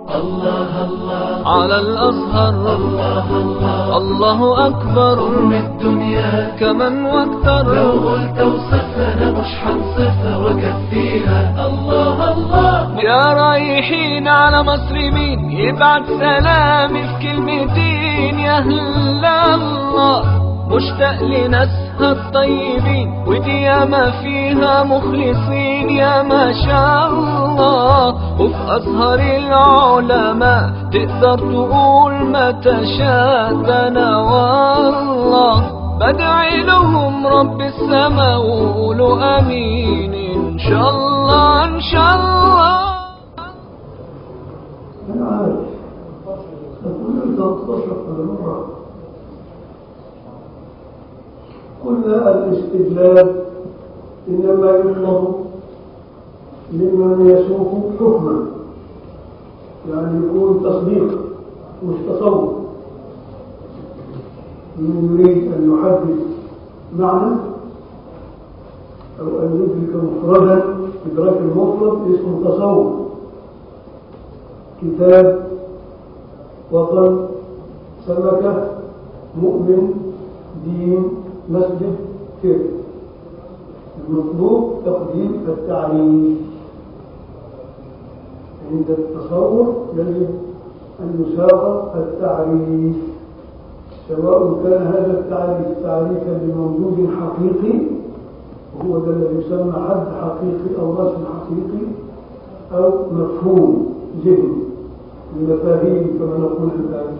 الله الله على الأزهر الله الله الله أكبر أم الدنيا كمن واكتر لو قلت وصفها أنا مش هنصفها وكفيها الله الله يا رايحين على مصر مين يبعت سلامي في كلمتين يا أهل الله مشتاق لناسها الطيبين ودي ياما فيها مخلصين يا ما شاء الله وفي أزهر العلماء تقدر تقول ما تشاء ده أنا والله بدعي لهم رب السماء وقولوا امين ان شاء الله ان شاء الله أنا عارف تقول 13 مرة قلنا الاستدلال إنما يطلب ممن يسوق حكما يعني يكون تصديق مش تصور من يريد أن يحدث معنى أو أن يدرك مفردا إدراك المفرد اسمه تصور كتاب وطن سمكة مؤمن دين مسجد كده المطلوب تقديم التعريف عند التصور يجب أن يساق التعريف سواء كان هذا التعريف تعريفا لموجود حقيقي وهو ده الذي يسمى حد حقيقي أو رسم حقيقي أو مفهوم ذهني المفاهيم كما نقول الآن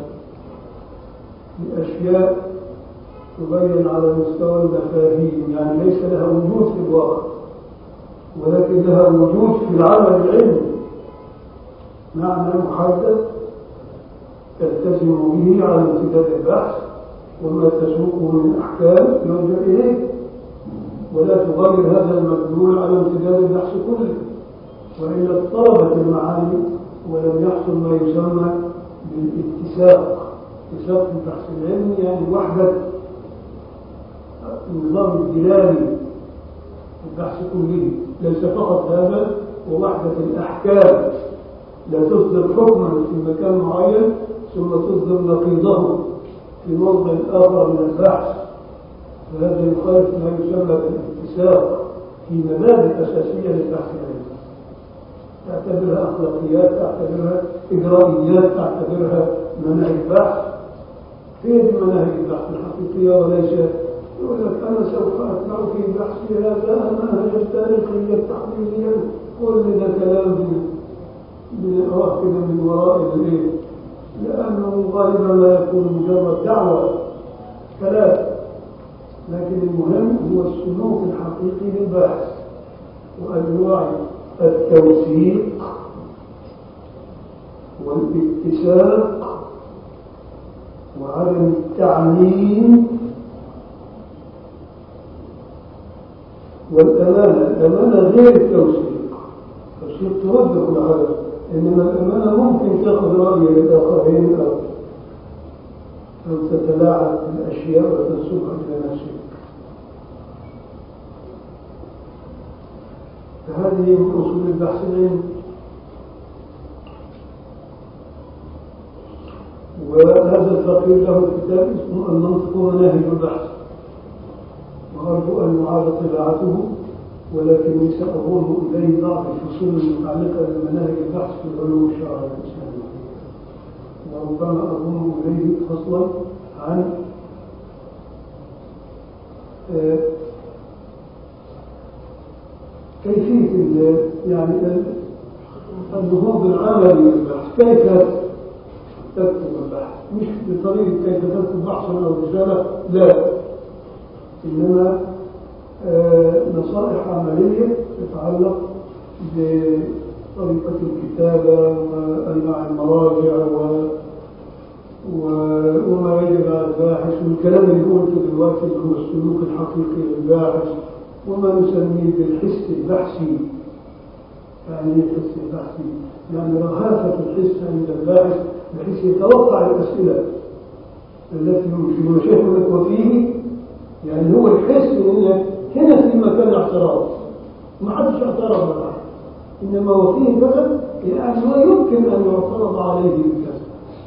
الأشياء تبين على مستوى المفاهيم يعني ليس لها وجود في الواقع ولكن لها وجود في العمل العلمي معنى محدد تلتزم به على امتداد البحث وما تسوقه من أحكام يرجع إليه ولا تغير هذا المدلول على امتداد البحث كله وإلا اضطربت المعاني ولم يحصل ما يسمى بالاتساق اتساق البحث العلمي يعني وحدة النظام الدلالي البحث كله ليس فقط هذا ووحدة الأحكام لا تصدر حكما في مكان معين ثم تصدر نقيضه في موضع آخر من البحث فهذا يخالف ما يسمى بالاتساق في مبادئ أساسية للبحث العلمي تعتبرها أخلاقيات تعتبرها إجرائيات تعتبرها مناهج بحث هي دي مناهج البحث الحقيقية وليس يقول لك أنا سوف أتبع في بحثي هذا المنهج التاريخي التحليلي كل ده كلام بنقراه كده من وراء الإيه لأنه غالبا لا يكون مجرد دعوة كلام لكن المهم هو السلوك الحقيقي للباحث وأنواع التوثيق والاتساق وعدم التعميم والأمانة الأمانة غير التوثيق التوثيق ترد كل هذا إنما الأمانة ممكن تأخذ رأي الآخرين أو أو تتلاعب بالأشياء وتنسبها إلى نفسك فهذه من أصول البحث العلمي وهذا الفقير له كتاب اسمه المنطق ومناهج البحث وأرجو أن نعاد طباعته ولكني سأضم إليه بعض الفصول المتعلقة بمناهج البحث في العلوم الشرعية الإسلامية وربما أضم إليه فصلا عن آه كيفية يعني النهوض العملي للبحث كيف تكتب البحث مش بطريقة كيف تكتب بحثا أو رسالة لا إنما آه نصائح عملية تتعلق بطريقة الكتابة وأنواع المراجع و وما يجب على الباحث والكلام اللي قلته دلوقتي اللي هو السلوك الحقيقي للباحث وما نسميه بالحس البحثي يعني ايه الحس البحثي؟ يعني رهافة الحس عند الباحث بحيث يتوقع الأسئلة التي يشاهد لك وفيه يعني هو يحس ان هنا في مكان اعتراض ما حدش اعترض معه انما وفيه فقط يعني ويمكن أن يعترض عليه بكذا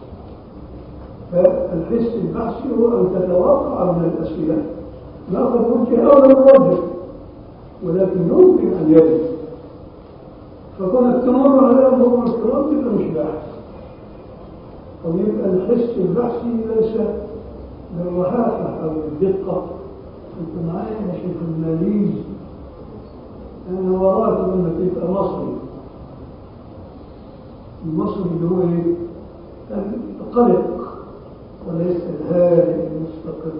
فالحس البحثي هو أن تتوقع من الأسئلة ما قد وجه أو لم يوجه ولكن يمكن أن يجد فكونك تمر على أمر الكرام تبقى مش باحث أو يبقى الحس البحثي ليس بالرهافة أو الدقة أنت معايا يا شيخ الماليز أنا وراك لما تبقى مصري المصري اللي هو إيه؟ القلق وليس الهادئ المستقر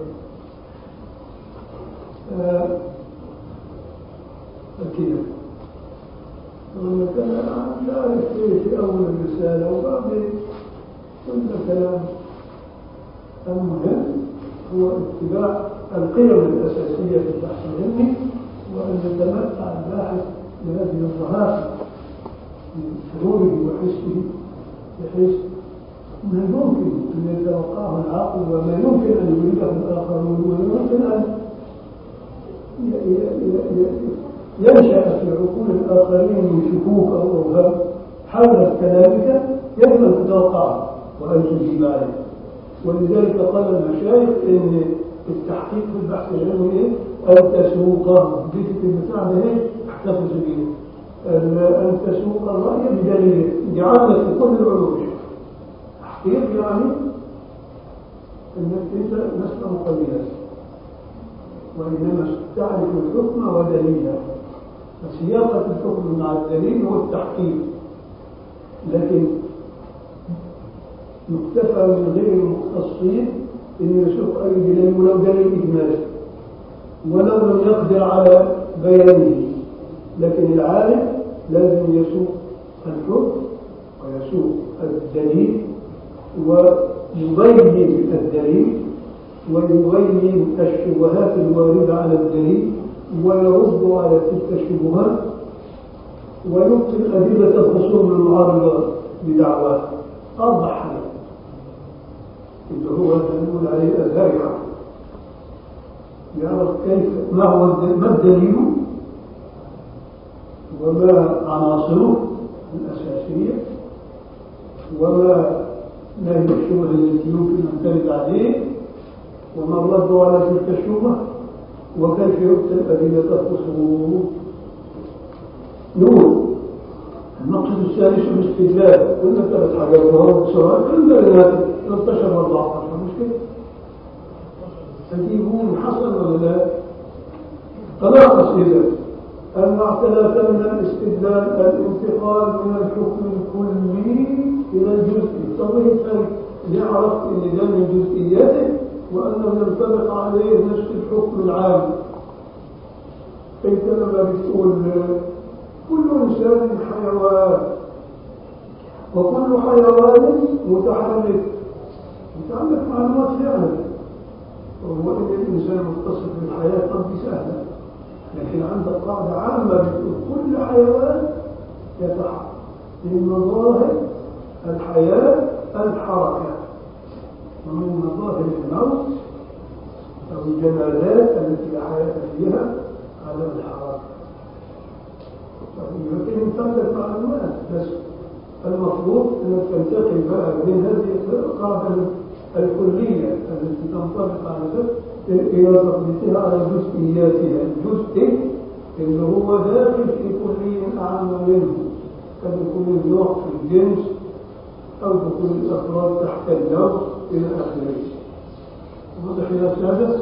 آه، كده ولما كان لا أعرف إيه في أول الرسالة وبعدين كل كلام المهم هو اتباع القيم الأساسية في البحث العلمي وأن يتمتع الباحث بهذه الرهافة من شعوره وحسه بحيث ما يمكن أن يتوقعه العقل وما يمكن أن يريده الآخرون وما يمكن أن ي- ي- ي- ينشأ في عقول الآخرين من شكوك أو أوهام حول كلامك يجب أن تتوقعه وأن تجيب عليه ولذلك قال المشايخ ان التحقيق في البحث العلمي ايه؟ ان تسوق دي البتاع ده ايه؟ احتفظ بيه ان أن تسوق الراي بدليل جعلنا في كل العلوم تحقيق يعني انك انت لست مقيدا وانما تعرف الحكم ودليله فسياقه الحكم مع الدليل هو التحقيق لكن يكتفى من غير المختصين ان يشوف اي دليل ولو دليل اجمالي ولو لم يقدر على بيانه لكن العالم لازم يسوق الحكم ويسوق الدليل ويبين الدليل ويبين الشبهات الواردة على الدليل ويرد على تلك الشبهات ويبطل أدلة الخصوم المعارضة بدعواه أربع حاجات اللي هو نقول عليه الذارعة يعرف كيف ما هو الد- ما الدليل وما عناصره الأساسية وما ما هي الشبهة التي يمكن أن ترد عليه وما الرد على تلك الشبهة وكيف يبطل أدلة الخصوم نقول المقصد الثالث الاستدلال قلنا ثلاث حاجات وهو بسرعة كلنا لنا 13 و 14 مش كده؟ تجيبون حصل ولا لا؟ تناقص إذا أن ثلاثة من الاستدلال الانتقال من الحكم الكلي إلى الجزئي طب إيه الفرق؟ نعرف إن ده من جزئياته وأنه ينطبق عليه نفس الحكم العام أنت لما بتقول كل إنسان حيوان وكل حيوان متحرك متعلق مع الموت فعلا وهو ان الانسان متصف بالحياه طب دي سهله لكن عندك قاعده عامه بتقول كل حيوان يتحرك من مظاهر الحياه الحركه ومن مظاهر الموت او الجمادات التي لا حياه فيها على الحركه لكن يمتلك معلومات بس المفروض انك تنتقل بقى من هذه القاعده الكليه التي تنطبق على ذلك الى تطبيقها على جزئياتها الجزء اللي هو داخل في كلي اعم منه كدخول النوع في الجنس او دخول الافراد تحت النوع الى اخره واضح يا ساده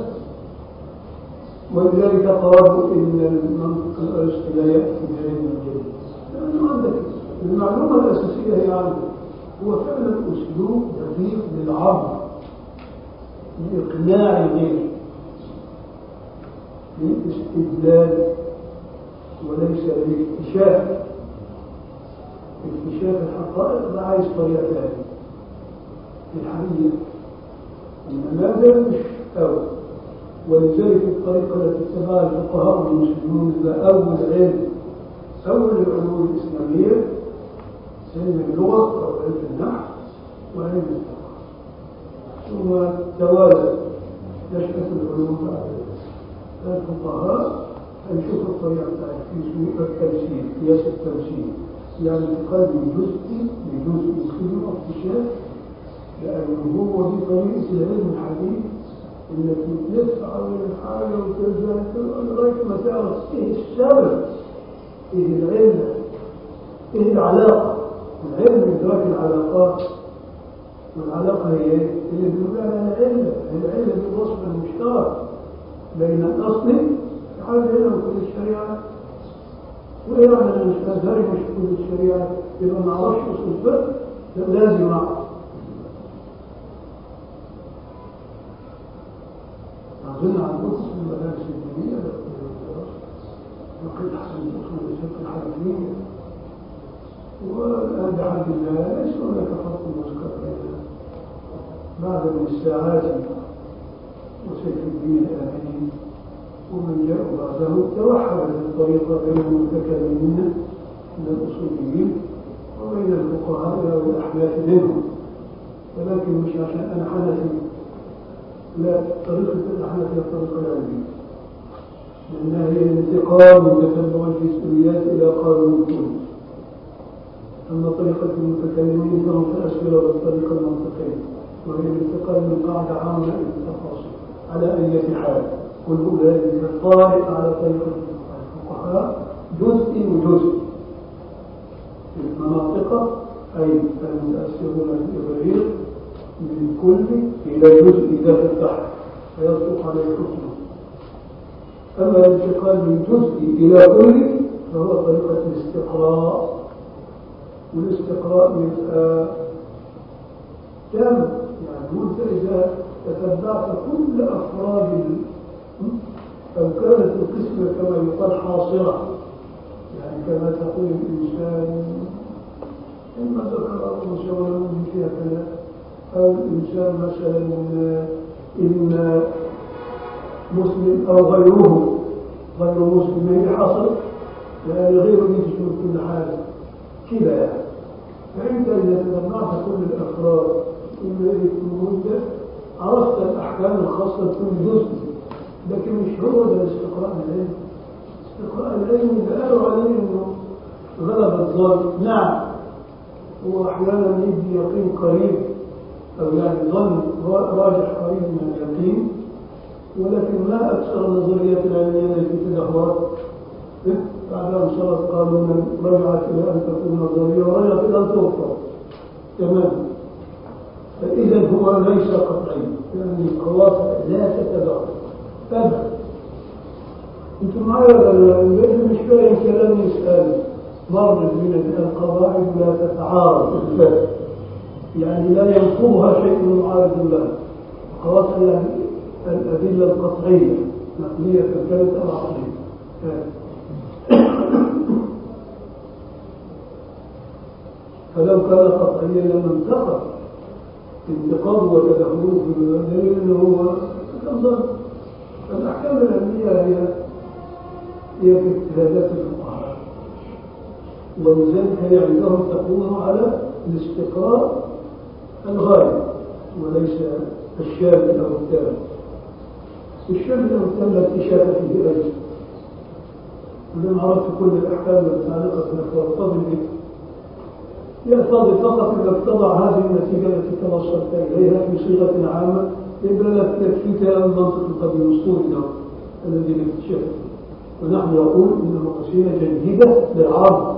ولذلك قالوا ان المنطق الارسطي لا ياتي بعلم الجنس لانه عندك المعلومه الاساسيه هي عنده هو فعلا اسلوب دقيق للعرض لاقناع الغير للاستدلال وليس للاكتشاف اكتشاف الحقائق ده عايز طريقه ثانيه الحقيقه انما هذا مش قوي ولذلك الطريقة التي اتبعها الفقهاء المسلمون إلى أول علم أول العلوم الإسلامية علم اللغة أو علم النحو وعلم الفقه ثم توالى نشأة العلوم بعد الفقهاء هنشوف الطريقة بتاعت في اسمه التمثيل قياس التمثيل يعني انتقال من جزء لجزء كلمة اكتشاف لأنه هو دي طريقة العلم الحديث إنك تلف على الحاجة وترجع لغاية ما تعرف إيه السبب إيه العلة إيه العلاقة العلم إدراك العلاقات والعلاقة هي إيه؟ اللي بنقول لها العلة العلة دي الوصف المشترك بين الأصل حاجة هنا وكل الشريعة وإيه معنى أنا مش أزهري مش كل الشريعة يبقى ما أعرفش أصول الفقه لازم أعرف أظن عندكم في المدارس الدينية لقد أحسن الأصول الفقه الحنفية والآن بحمد الله ليس هناك فرق مذكر بين بعد من الساعات وسيف الدين الآمين ومن جاء بعده توحدت الطريقة بين المتكلمين من الأصوليين وبين الفقهاء والأحناف منهم ولكن مش عشان أنا حنفي لا طريقة الأحناف هي الطريقة العلمية لأنها هي الانتقال من تتبع الجزئيات إلى قانون الكل أما طريقة المتكلمين فهم فأسئلة بالطريقة المنطقية وهي الانتقال من قاعدة عامة إلى التفاصيل على أي حال كل أولئك طارئ على طريقة الفقهاء جزء وجزء المناطق أي المتأثرون في الإبريق من كل إلى جزء ذات البحر فيصدق عليه حكمه أما الانتقال من جزء إلى كل فهو طريقة الاستقراء والاستقراء يبقى تام يعني وانت إذا تتبعت كل أفراد أو كانت القسمة كما يقال حاصرة يعني كما تقول الإنسان إما ذكر أو سواء فيها كذا أو الإنسان مثلا إما مسلم أو غيره غير مسلم هي حصر لأن غيره يشمل كل حاجة كذا يعني فأنت إذا تجمعت كل الأفراد إما المدة عرفت الأحكام الخاصة بكل جزء لكن مش هو ده الاستقراء العلمي الاستقراء العلمي ده قالوا عليه إنه غلب الظن نعم هو أحيانا يدي يقين قريب أو يعني ظن راجح قريب من اليقين ولكن ما أكثر النظريات العلمية التي تدهورت بعد أن صارت قانونا رجعت إلى أن تكون نظرية ورجعت إلى أن تغفر تماما فإذا هو ليس قطعي يعني القواطع لا تتبع أبدا أنتم معايا ولا مش فاهم كلام يسأل مرض من القواعد لا تتعارض بالفعل يعني لا ينقضها شيء معارض له القواطع يعني الأدلة القطعية نقلية كانت أو عقلية فلو كان قطعيا لما انتقد انتقاد وتدخله في الدليل انه هو كان فالاحكام العلميه هي هي في اجتهادات الفقهاء ولذلك هي عندهم تقوم على الاستقراء الغالب وليس الشامل او التام الشامل او التام لا اكتشاف فيه ايضا ولما عرفت كل الاحكام المتعلقه بالفرقه بالذكر يقتضي فقط انك تضع هذه النتيجه التي توصلت اليها في صيغه عامه يبقى لك يكفيك المنطق القديم الاسطوري ده الذي اكتشفه ونحن نقول ان مقاصدنا جديده للعرض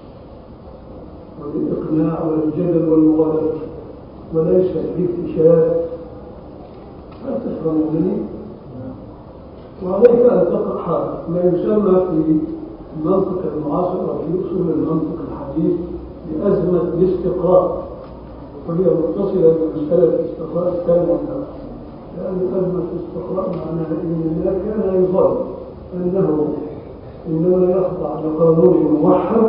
وللاقناع وللجدل والمغالطه وليس للاكتشاف هل تفهمونني؟ وعليك ان تقرا حاجه ما يسمى في المنطق المعاصر او في اصول المنطق الحديث بأزمة الاستقراء وهي متصلة بمسألة الاستقراء الثانية لأن أزمة الاستقراء معناها أن لا كان يظن أنه إنما يخضع لقانون موحد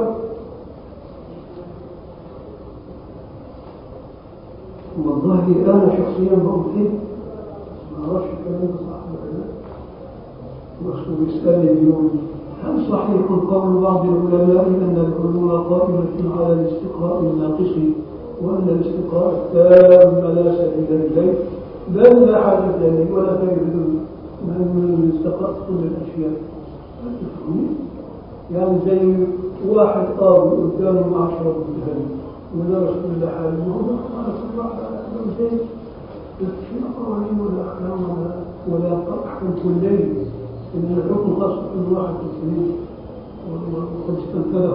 والله أنا شخصيا بأمثل ما أعرفش الكلام ده صح ولا لا وأصله بيسألني اليوم هل صحيح قول بعض العلماء أن العلوم قائمة على الاستقراء الناقص وأن الاستقراء التام لا سبيل إليه بل لا حاجة إليه ولا فائدة من استقرأت كل الأشياء يعني زي واحد قاضي قدامه عشرة متهم ودرس كل حاجة ما هو على كل واحد على زي في قوانين ولا أحكام ولا ولا أحكام كلية إن الحكم خاص بكل واحد في السنين وقد استنفذه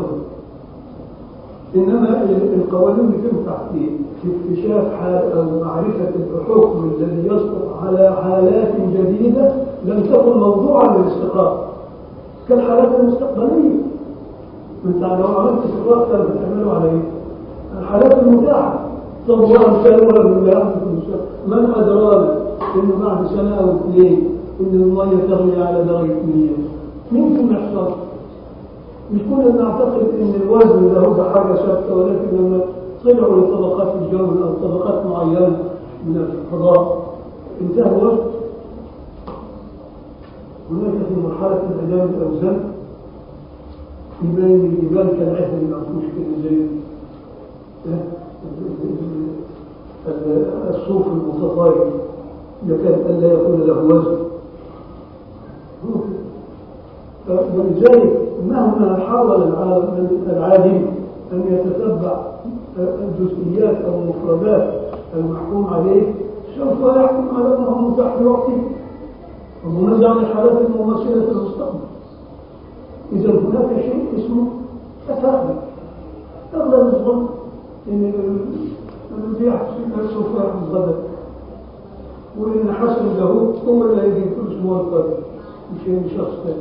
إنما القوانين بتنفع في في اكتشاف حال أو معرفة الحكم الذي يصدق على حالات جديدة لم تكن موضوعا للاستقرار كالحالات المستقبلية انت لو عملت استقرار كان بتعمله على ايه؟ الحالات المتاحة طب الله مثال ولا بالله من أدرانا إنه بعد سنة أو اثنين إن المية تغلي على درجة 100 ممكن يحصل مش كنا نعتقد ان الوزن ده هو حاجه ثابته ولكن لما طلعوا لطبقات الجو او طبقات معينه من الفضاء انتهى الوزن هناك في مرحله انعدام الاوزان يبين الجبال كالعهن المنفوش كده زي الصوف المتطاير يكاد الا يكون له وزن ولذلك مهما حاول العالم العالم أن يتتبع الجزئيات أو المفردات المحكوم عليه سوف يحكم على ما هو متاح في وقته ومنزع عن الحالات المماثلة في المستقبل إذا هناك شيء اسمه تفاهم أغلب الظن إن الذي يحدث سوف يحدث غدا وإن حسن له هو اللي يجي كل أسبوع القادم مش من شخص ثاني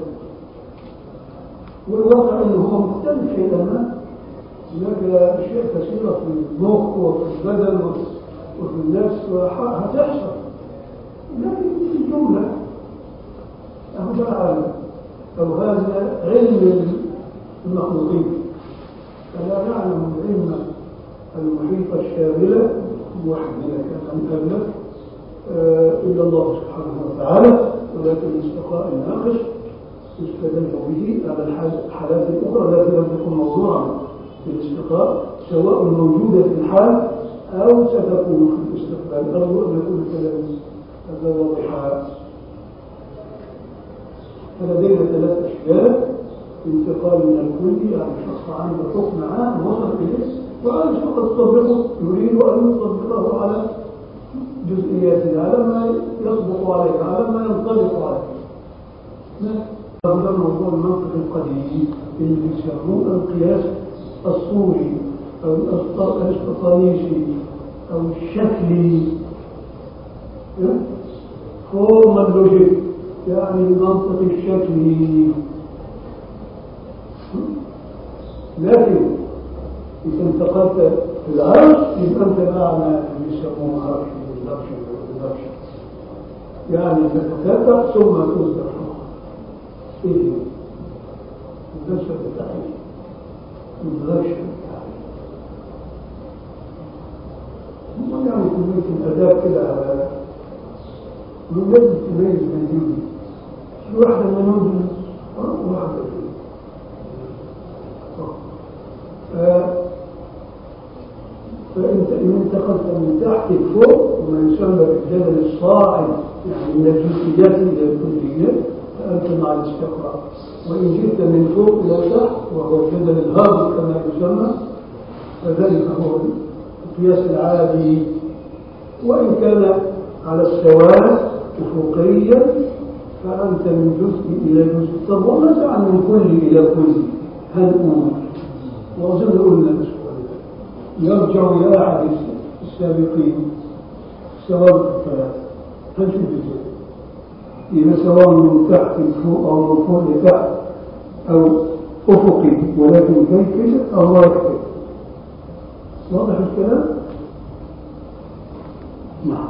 والواقع انه هو مختلف حينما هناك اشياء كثيره في المخ وفي البدن وفي النفس هتحصل لكن في الجمله اهو ده العالم او هذا علم المخلوقين فلا نعلم العلم المحيط الشامله وحدنا كما قبل الا الله سبحانه وتعالى ولكن الاستقاء الناقص يستدل به على الحالات الأخرى التي لم تكن موضوعا في الاستقراء سواء موجودة في الحال أو ستكون في الاستقبال أرجو أن يكون الكلام هذا واضحا فلدينا ثلاث أشياء انتقال من الكل يعني شخص عنده حكم عام وصل إليه وعايز فقط يطبقه يريد أن يطبقه على جزئياته على ما يصدق عليه على ما ينطبق عليه هذا موضوع المنطق القديم اللي بيسموه القياس الصوري او الاسططانيسي او الشكلي فورمال لوجيك يعني المنطق الشكلي لكن إذا انتقلت في العرش يبقى أنت معنى اللي بيسموه عرش والنبش والنبش يعني تتتبع ثم تصدر ايه الدرشة بتاعي الدرشة بتاعي هم يعني كمية الأداب كده على من لازم تميز بين دول في واحدة منهم وواحدة فيه فانت ان انتقلت من تحت لفوق وما يسمى بالجبل الصاعد يعني من الجزئيات الى الكليات فانت مع الاستقرار وان جئت من فوق الى تحت وهو الجبل الهابط كما يسمى فذلك هو القياس العادي وان كان على السواء افقيا فانت من جزء الى جزء طب وماذا عن من كل الى كل هنقول واظن قلنا الاسبوع يرجع إلى أحد السابقين سواء الثلاث هنشوف ازاي إذا سواء من تحت لفوق أو من فوق لتحت أو أفقي ولكن كيف كده أو رايح كده واضح الكلام؟ نعم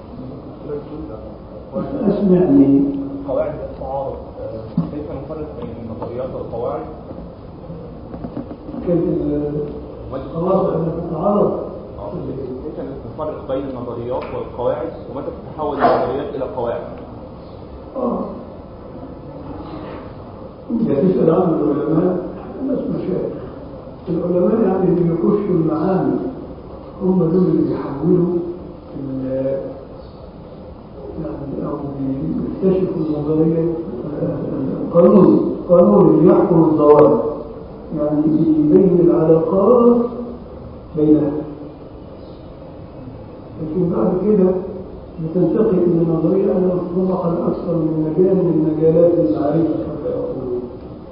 أسمعني قواعد التعارض كيف نفرق بين النظريات والقواعد كيف خلاص احنا بنتعرض كيف نفرق بين النظريات والقواعد ومتى تتحول النظريات الى قواعد اه إذا تسأل عن العلماء الناس مشايخ العلماء يعني اللي بيخشوا المعاني هم دول اللي بيحولوا ال- يعني أو بيكتشفوا النظرية القانون القانون اللي يحكم الظواهر يعني يبين العلاقات بينها لكن بعد كده بتنتقل إلى نظرية أنها تطلق أكثر من مجال من مجالات المعرفة كما يقولون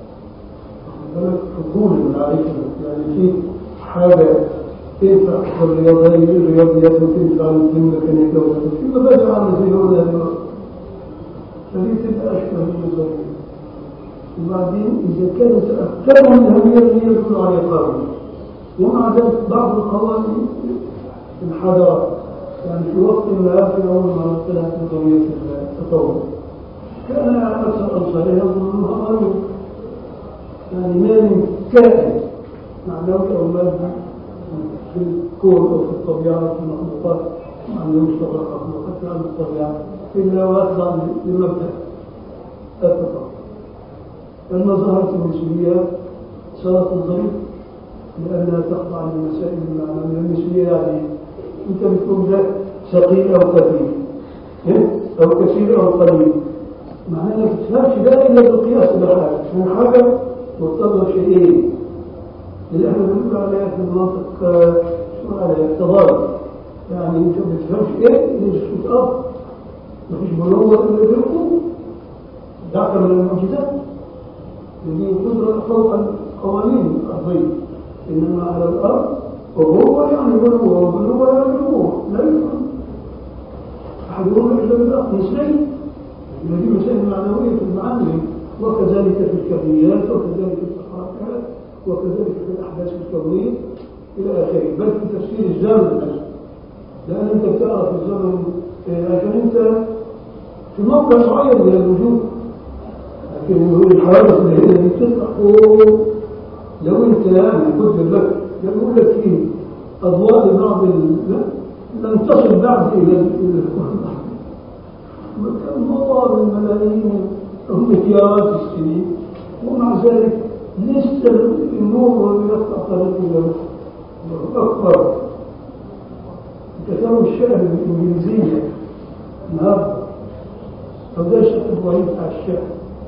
بالك حصول المعرفة يعني في حاجة تنفع في الرياضيات الرياضيات وتنفع في الميكانيكا في مبادئ عامة زي هنا دلوقتي فدي تبقى أشبه بالنظرية وبعدين إذا كانت أكثر من الهوية اللي هي تدل على قانون ومع ذلك بعض القوانين انحدرت يعني في وقت ما في أول ما طلعت نظرية التطور كان أكثر أنصارها يظنونها قانون يعني ما من كائن معنوي أو مادي في الكون أو في الطبيعة في المخلوقات معنوي مشترك مخلوقات عن الطبيعة إلا ويخضع لمبدأ التطور لما ظهرت النسبية صارت نظرية لأنها تخضع لمسائل المعنوية النسبية يعني أنت بتقول ده ثقيل أو خفيف أو كثير أو قليل معناه ما تفهمش ده إلا بالقياس بحاجة عشان حاجة مرتبطة شيئين اللي احنا بنقول عليها في المنطق شو عليها تضارب يعني انت ما بتفهمش ايه اللي مش اب مفيش بلوغ الا بالقوه ده من المعجزات دي قدرة فوق القوانين الأرضية إنما على الأرض وهو يعني بلوغ وبلوغ يعني بلوغ لا يفهم أحدهما إلا بالأرض نسبي دي مسائل معنوية في المعاني وكذلك في الكميات وكذلك في الحركات وكذلك في الأحداث الكونية إلى آخره بل في تفسير الزمن نفسه لأن أنت بتعرف الزمن عشان أنت في موقع معين من الوجود لكن الحوادث اللي هي دي بتطلع فوق لو أنت يعني قدر لك يقول لك فيه أضواء لبعض لم تصل بعد إلى كان مضى من ملايين أو مليارات السنين ومع ذلك لسه النور يقطع طريقه أكبر تساوي الشعر الإنجليزية النهارده فده الشكل الضعيف على الشعر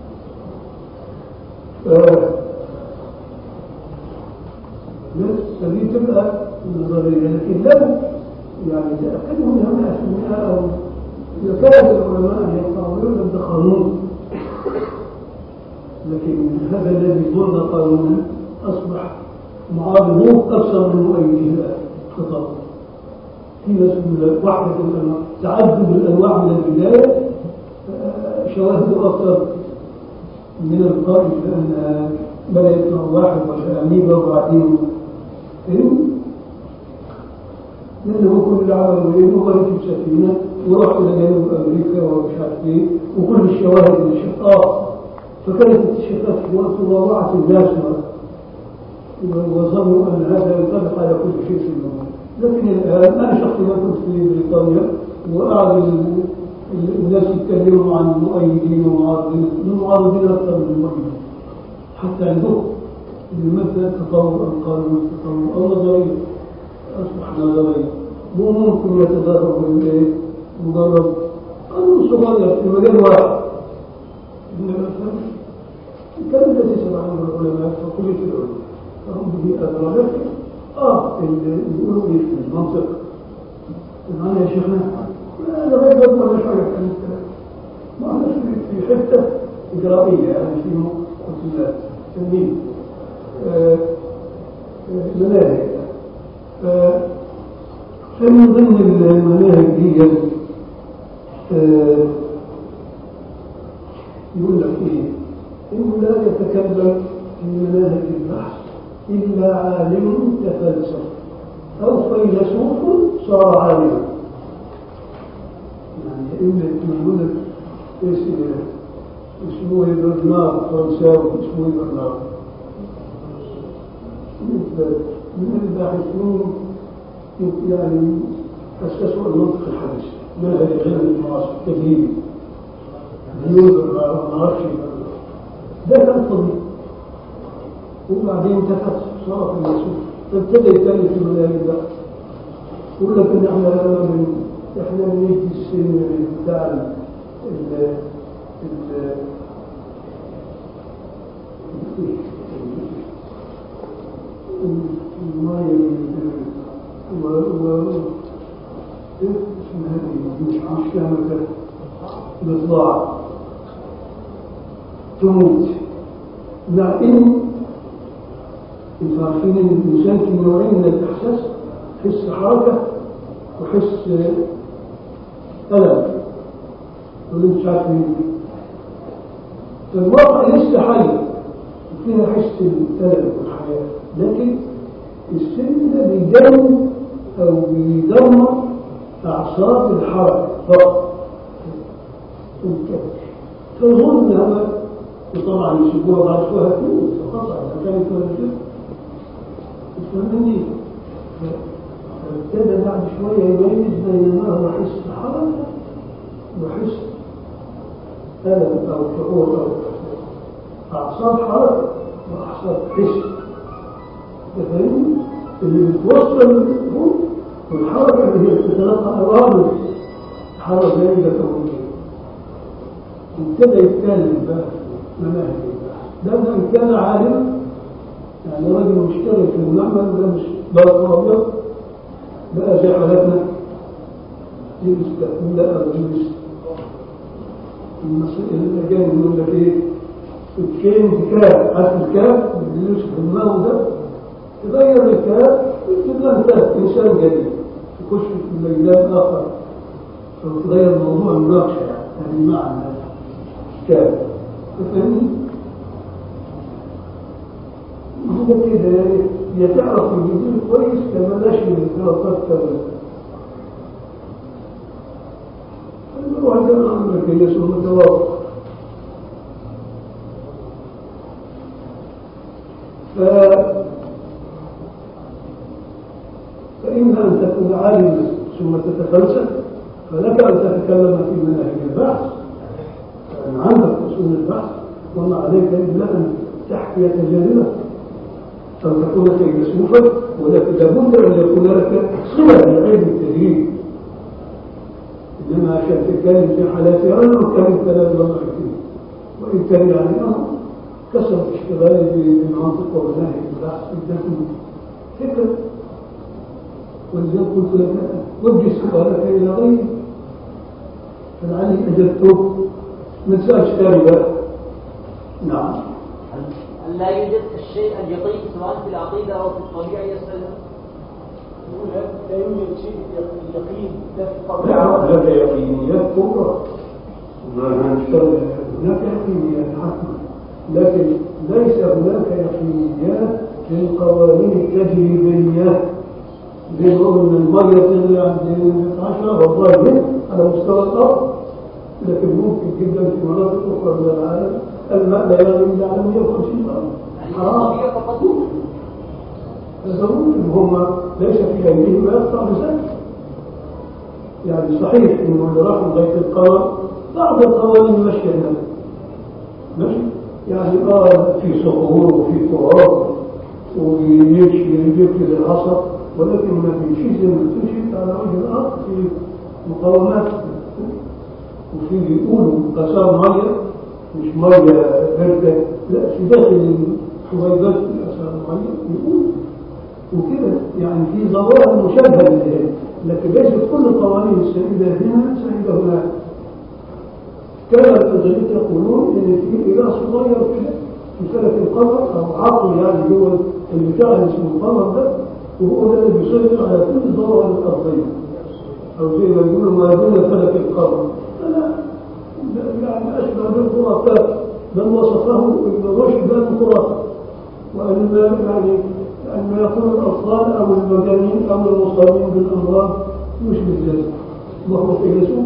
بس دي تبقى نظرية لكن لو يعني تأكدوا منها 100% أو إذا كان العلماء يقولون ده قانون لكن هذا الذي ظن قانونا أصبح معارضوه أكثر من مؤيده الخطاب في ناس يقول وحدة الأنواع تعدد الأنواع من البداية شواهد أكثر من القائل لأن بدأ يطلع واحد وشأميبة وبعدين لأنه كل العالم وإنه غير سفينة وراح إلى جنوب أمريكا ومش عارف إيه وكل الشواهد الشقاق فكانت اكتشافات في وقت وضاعت الناس وظنوا أن هذا ينطبق على كل شيء في الموضوع لكن الآن أنا شخصيا كنت في بريطانيا وقعد الناس يتكلموا عن المؤيدين ومعارضين المعارضين أكثر من المؤيدين حتى عندهم مثل التطور القانون التطور أو نظرية أصبح نظرية مو ممكن يتدرب مجرد قانون صغير في مجال واحد الكلام الذي سمع عنه العلماء في كلية العلوم فهم به أدرى لكن آه اللي يقولوا إيه في المنطق معنا يا شيخنا لا غير ضد ولا شيء عن الكلام ما احنا في حتة إجرائية يعني في مقصودات تنمية مناهج فمن ضمن المناهج دي يقول لك ايه انه لا يتكلم في مناهج البحث الا عالم تفلسف او فيلسوف صار عالما يعني اما يقول لك اسمه برنارد فرنساوي اسمه برنارد من الباحثين يعني أسسوا المنطق الحديث منهج علم المعاصر التجريبي يوزر ما اعرفش ده كان طبيعي وبعدين تفت صار في المسؤول فابتدى يتكلم في المناهج ده يقول لك ان احنا من احنا بنيجي السن بتاع ال ال المية و و إيه اسمها إيه؟ مش مش فاهمة بضاعة تموت مع إن انتوا عارفين ان الانسان في نوعين من الاحساس حس حركه وحس الم دول مش عارفين فالواقع لسه حي فيها حس الالم والحياه لكن السن ده بيجمد او بيدمر اعصاب الحركه فقط الكبش فظن هذا وطبعا يسيبوها بعد شويه هتموت فقطع اذا كانت موجوده فهمني فابتدى بعد شوية يميز بين ما هو حس حركة وحس ألم أو شعور أو أعصاب حركة وأعصاب حس تفهمني اللي بتوصل للروح والحركة اللي هي بتتلقى أوامر حركة جيدة كونية ابتدى يتكلم بقى مناهج ده إن كان عالما يعني راجل مشتغل في المعمل ده مش بلد ابيض بقى زي حالتنا يلبس تأمين او يلبس الاجانب يقول لك ايه الكين بكاب عارف الكاب اللي بيلبس في دماغه ده تغير الكاب تبقى انت انسان جديد تخش في ميدان اخر او تغير موضوع المناقشه يعني معنى الكاب تفهمني؟ هو كده يعني يا تعرف الجديد كويس كما لاش من الغلطات كمان المروح الجامعة الأمريكية ثم توافق ف... فإما أن تكون عالما ثم تتفلسف فلك أن تتكلم في مناهج البحث فأن عندك أصول البحث وما عليك إلا أن تحكي تجاربك أو تكون فيلسوفا ولكن لابد أن يكون لك صلة لعلم التدريب إنما عشان تتكلم في حالات أنا أتكلم كلام الله فيه وإن كان يعني أنا كسر اشتغالي بالمنطق ومناهج البحث ادتني فكرة ولذلك قلت لك وجه سؤالك إلى غيري فلعلي أجبته ما تسألش تاني بقى نعم أن لا يوجد الشيء اليقين سواء في العقيدة أو في الطبيعة يسأل لا يوجد شيء يقين لا في نعم الطبيعة هناك يقينيات كبرى هنشتغل هناك يقينيات حتما لكن ليس هناك يقينيات في القوانين التجريبية زي ما قلنا المية تغلي عند 10 والله هنا على مستوى الأرض لكن ممكن جدا في مناطق أخرى من العالم الماء لا يغلي إلا على 150 درجة يعني حرام الطبيعة فقط يزعمون ان هم ليس في ايديهم ما يقطع بذلك يعني صحيح انه اللي راحوا لغايه القمر بعض القوانين ماشيه هناك ماشي يعني اه في صخور وفي تراب ويمشي يجيب كده العصا ولكن ما بيمشيش زي ما بتمشي على وجه الارض في مقاومات وفي بيقولوا قسام ميه مش ميه بارده لا في داخل حبيبات قسام ميه بيقولوا وكده يعني في ظواهر مشابهه لذلك لكن ليست كل القوانين السائده هنا سائده هناك كان الازليين يقولون ان في اله صغير كده في فلك القمر او عقل يعني هو البتاع اللي اسمه القمر ده وهو ده اللي بيسيطر على كل الظواهر الارضيه او زي ما يقولوا ما دون فلك القمر فلا ده يعني اشبه بالخرافات بل وصفه ابن رشد بالخرافه وان يعني أن يكون الأطفال أو المجانين أو المصابين بالأمراض يشبه ذلك وهو فيلسوف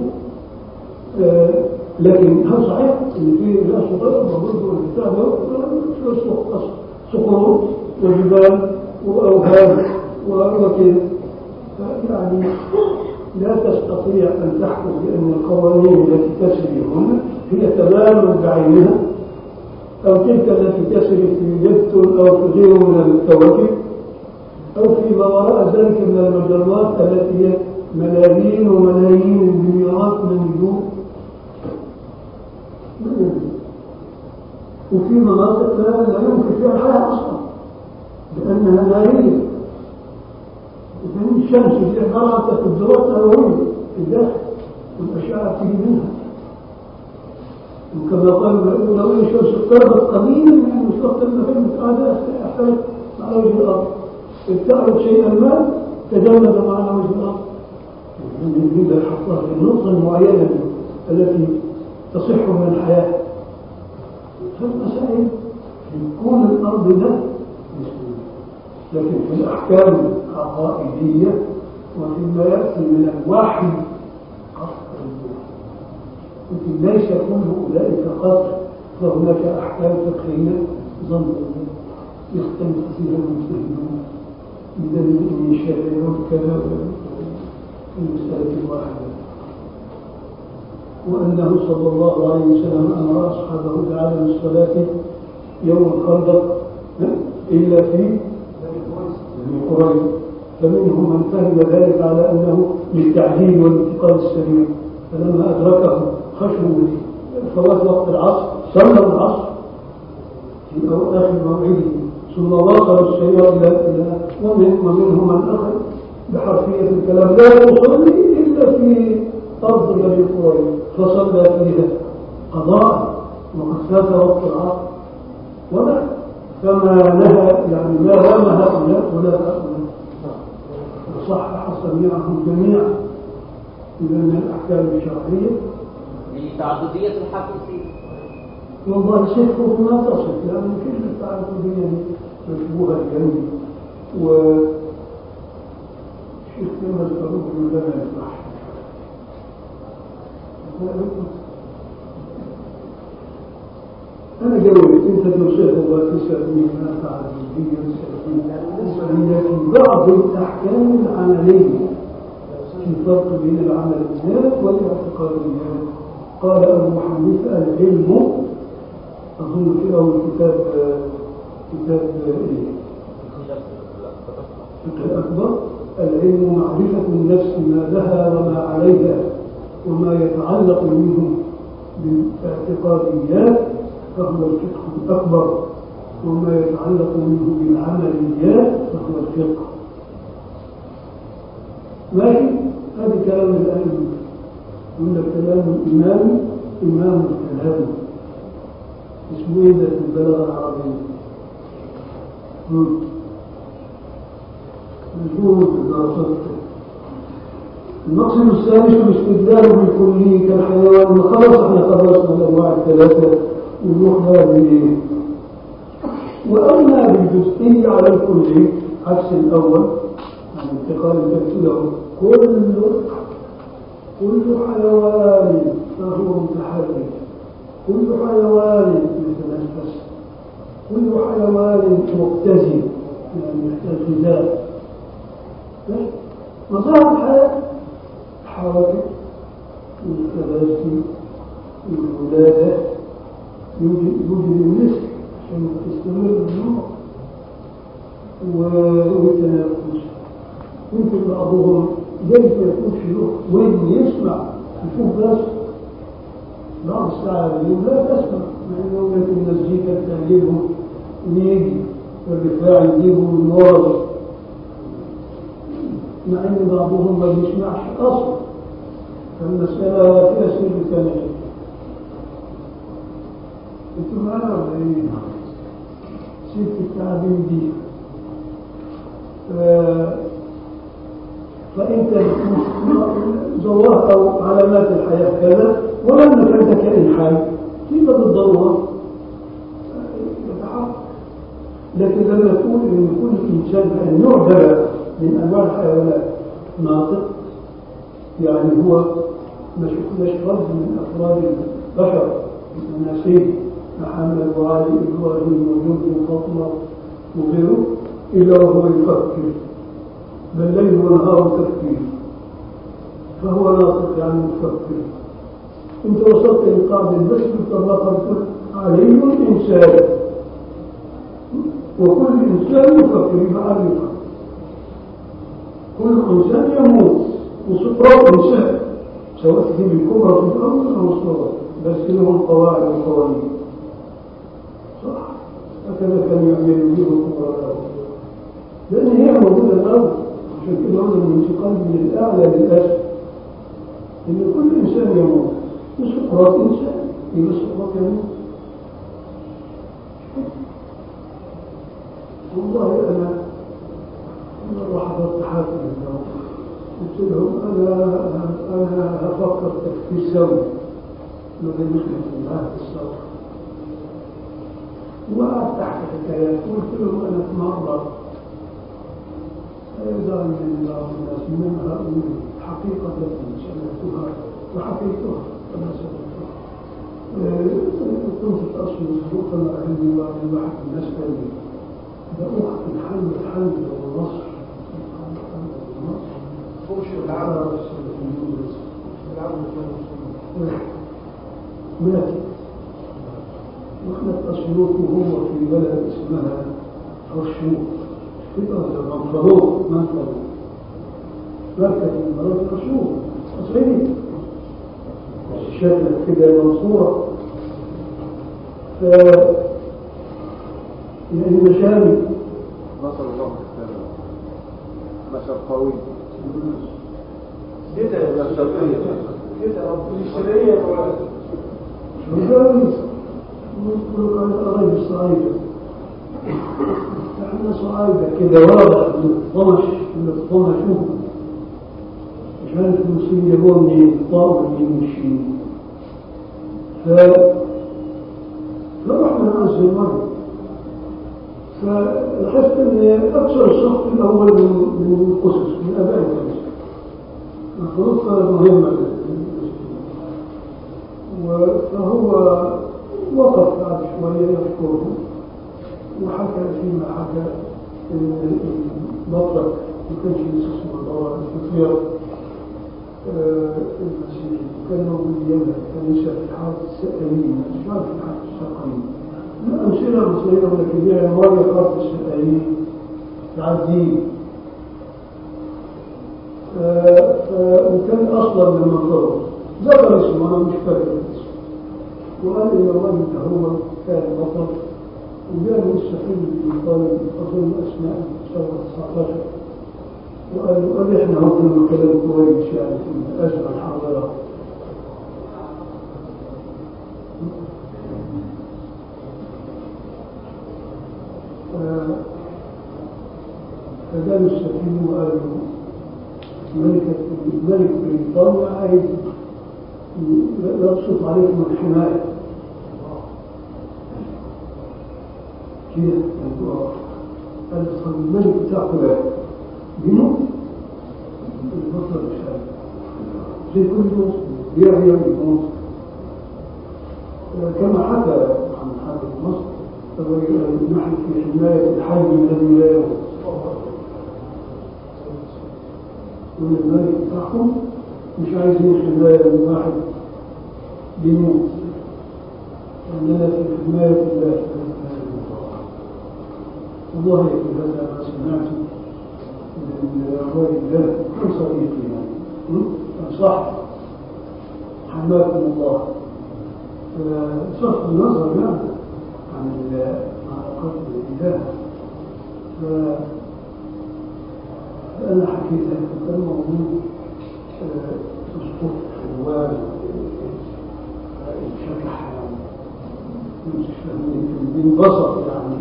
آه لكن هل صحيح ان في ناس صغير موجود البتاع ده صخور وجبال واوهام وكده يعني لا تستطيع ان تحكم بان القوانين التي تسري هنا هي تماما بعينها أو تلك التي تسري في نبتون أو في غيره من الكواكب أو فيما وراء ذلك من المجرات التي هي ملايين وملايين المليارات من النجوم وفي مناطق لا لا يمكن فيها الحياة أصلا لأنها نارية إذن الشمس دي عبارة عن تفجيرات نووية في الداخل والأشعة تيجي منها وكما قالوا لو ان الشمس اقتربت قليلا يعني مش وقت المهم هذا احتاج على وجه الارض ابتعد شيئا ما تجمد على وجه الارض نريد ان نحطها في النقطه المعينه التي تصح من الحياه فالمسائل في كون الارض ده لكن في الاحكام العقائديه وفيما ياتي من الوحي لكن ليس كل أولئك قتل فهناك أحكام فقهية ظن يختلف فيها المجتهدون بدليل أن يشاهدون كلام في المسألة الواحدة وأنه صلى الله عليه وسلم أمر أصحابه بعدم الصلاة يوم الخندق إلا في بني قريظة فمنهم من فهم ذلك على أنه للتعجيل والانتقال السريع فلما أدركه خشوا فوات وقت العصر صلوا العصر في آخر موعده ثم واصلوا السير إلى إلى ومن ومنهم من أخذ بحرفية الكلام لا يصلي إلا في أرض بني قريظة فصلى فيها قضاء وقد فات وقت العصر ولا فما نهى يعني ما رمى هؤلاء ولا هؤلاء وصحح سميعهم جميعا إذا من الأحكام الشرعية لتعددية الحكم فيه والله شيخه ما تصف لأن كل التعددية مشبوهة الجنبي و شيخ كما الفاروق لا يفرح أنا جاوبت أنت توصيه وتسألني ما تعددية تسألني في بعض الأحكام العملية في فرق بين العمليات والاعتقاديات قال أبو حنيفة العلم أظن في أول كتاب كتاب إيه؟ الفقه الأكبر العلم معرفة النفس ما لها وما عليها وما يتعلق منه بالاعتقاديات فهو الفقه الأكبر وما يتعلق منه بالعمليات فهو الفقه ماشي هذا كلام الأئمة يقول لك كلام الإمام إمام الكلام اسمه إيه ده في البلاغة العربية؟ مجهول بالدراسات المقصد الثالث الاستدلال بالكلي كالحيوان خلاص احنا خلصنا الانواع الثلاثه ونروح بقى بالايه؟ واما بالجزئي على الكلي عكس الاول عن انتقال التفسير كل كل حيوان فهو متحرك كل حيوان يتنفس كل حيوان مقتزي يعني يحتاج غذاء مظاهر الحياة الحركة والتغذي والولادة يوجد يوجد النسك عشان تستمر النوع والتنفس يمكن بعضهم جايز ما يكونش له وين يسمع يشوف بس بعض الساعة اليوم لا تسمع مع انه ممكن المزيكا تعجبهم ويجي والرفاع يجيبهم من ورا مع ان بعضهم ما بيسمعش اصلا فالمسألة فيها سر ثاني انتم معنا ولا ايه؟ سيرة التعبير دي فانت زواه او علامات الحياة كذا ولانك انت كائن حي كيف بالضرورة يتحرك لكن لما تقول ان كل انسان بأن نوع ده من انواع الحيوانات ناطق يعني هو مش مش فرد من افراد البشر الاناسيب محمد وعلي ابراهيم وجند وفاطمه وغيره الا وهو يفكر بل ليل ونهار تفكير فهو ناطق يعني مفكر انت وصلت للقاعده بس بالطلاقه علي انسان وكل انسان يفكر يفعل يفكر كل إنسان يموت وسطرات إنسان سواء تجيب الكبرى في الأول أو الصغرى بس لهم قواعد وقوانين صح هكذا كان يعمل به الكبرى الأول لأن هي موجودة الأول عشان كده قلنا الانتقال من الأعلى للأسفل إن كل إنسان يموت وسقراط إنسان يبقى سقراط يموت والله أنا مرة حضرت حاكم اليوم قلت لهم أنا أنا أفكر تفكير سوي ما بين في العهد الصالح وقعدت أحكي حكايات قلت لهم أنا في مرة أيضا من بعض الناس من هؤلاء حقيقة التي سمعتها وحكيتها كما سمعتها كنت في أصل صدوقا عندي واحد الناس قال لي ده أخت الحمد الحمد والنصر فرش العبد العبد ماتت واحنا في أسيوط وهو في بلد اسمها رشوق في منفلوط منفلوط مركز من مراكز رشوق أصيلي شكلت كده منصورة ف يعني مشامي نصر الله الإسلام بشر قوي كده يا كده رب الشرية مجاوز نقول كانت قرايب صعيدة احنا صعيدة كده واضح طمش طمش شوف مش عارف المسلمين يبون من الطاء والمين والشين ف فرحنا نعز المرة فلاحظت ان اكثر الصف الاول من من القصص من اباء القصص المفروض كانت مهمة فهو وقف بعد شوية يذكره وحكى فيما حكى ان المطلق ما كانش لسه اسمه الدورة الفطرية المسيحي كان موجود اليمن كان يشرح في حارة السائلين مش عارف في حارة السائلين لا أمثلة مصرية ولكن هي عنوان حارة السائلين العزيز وكان أصلا من المنطقة ذكر اسمه أنا مش فاكر اسمه وقال إن الرجل ده هو كان بطل وجاء مستحيل في طالب أظن أسماء ثورة 19 وقال قال إحنا هو كلام كويس يعني في الأزمة الحاضرة فجاء السفير وقال له ملكة ملك بريطانيا عايز يبسط عليكم الحماية كده قال له الملك بتاعكم ده بيموت البصر مش عارف زي كل يوم بيعيا ويموت كما حكى عن حاكم مصر نحن في حماية الحي الذي لا يموت يقول الملك بتاعهم مش عايزين حماية من واحد بيموت أننا في حماية الله والله في هذا ما سمعت من الراجل ده كان صديقي يعني صح حماكم الله صرف النظر يعني عن علاقات الإله فأنا حكيت لك كان موجود تسقط حيوان انشكح مش فاهمين بينبسط يعني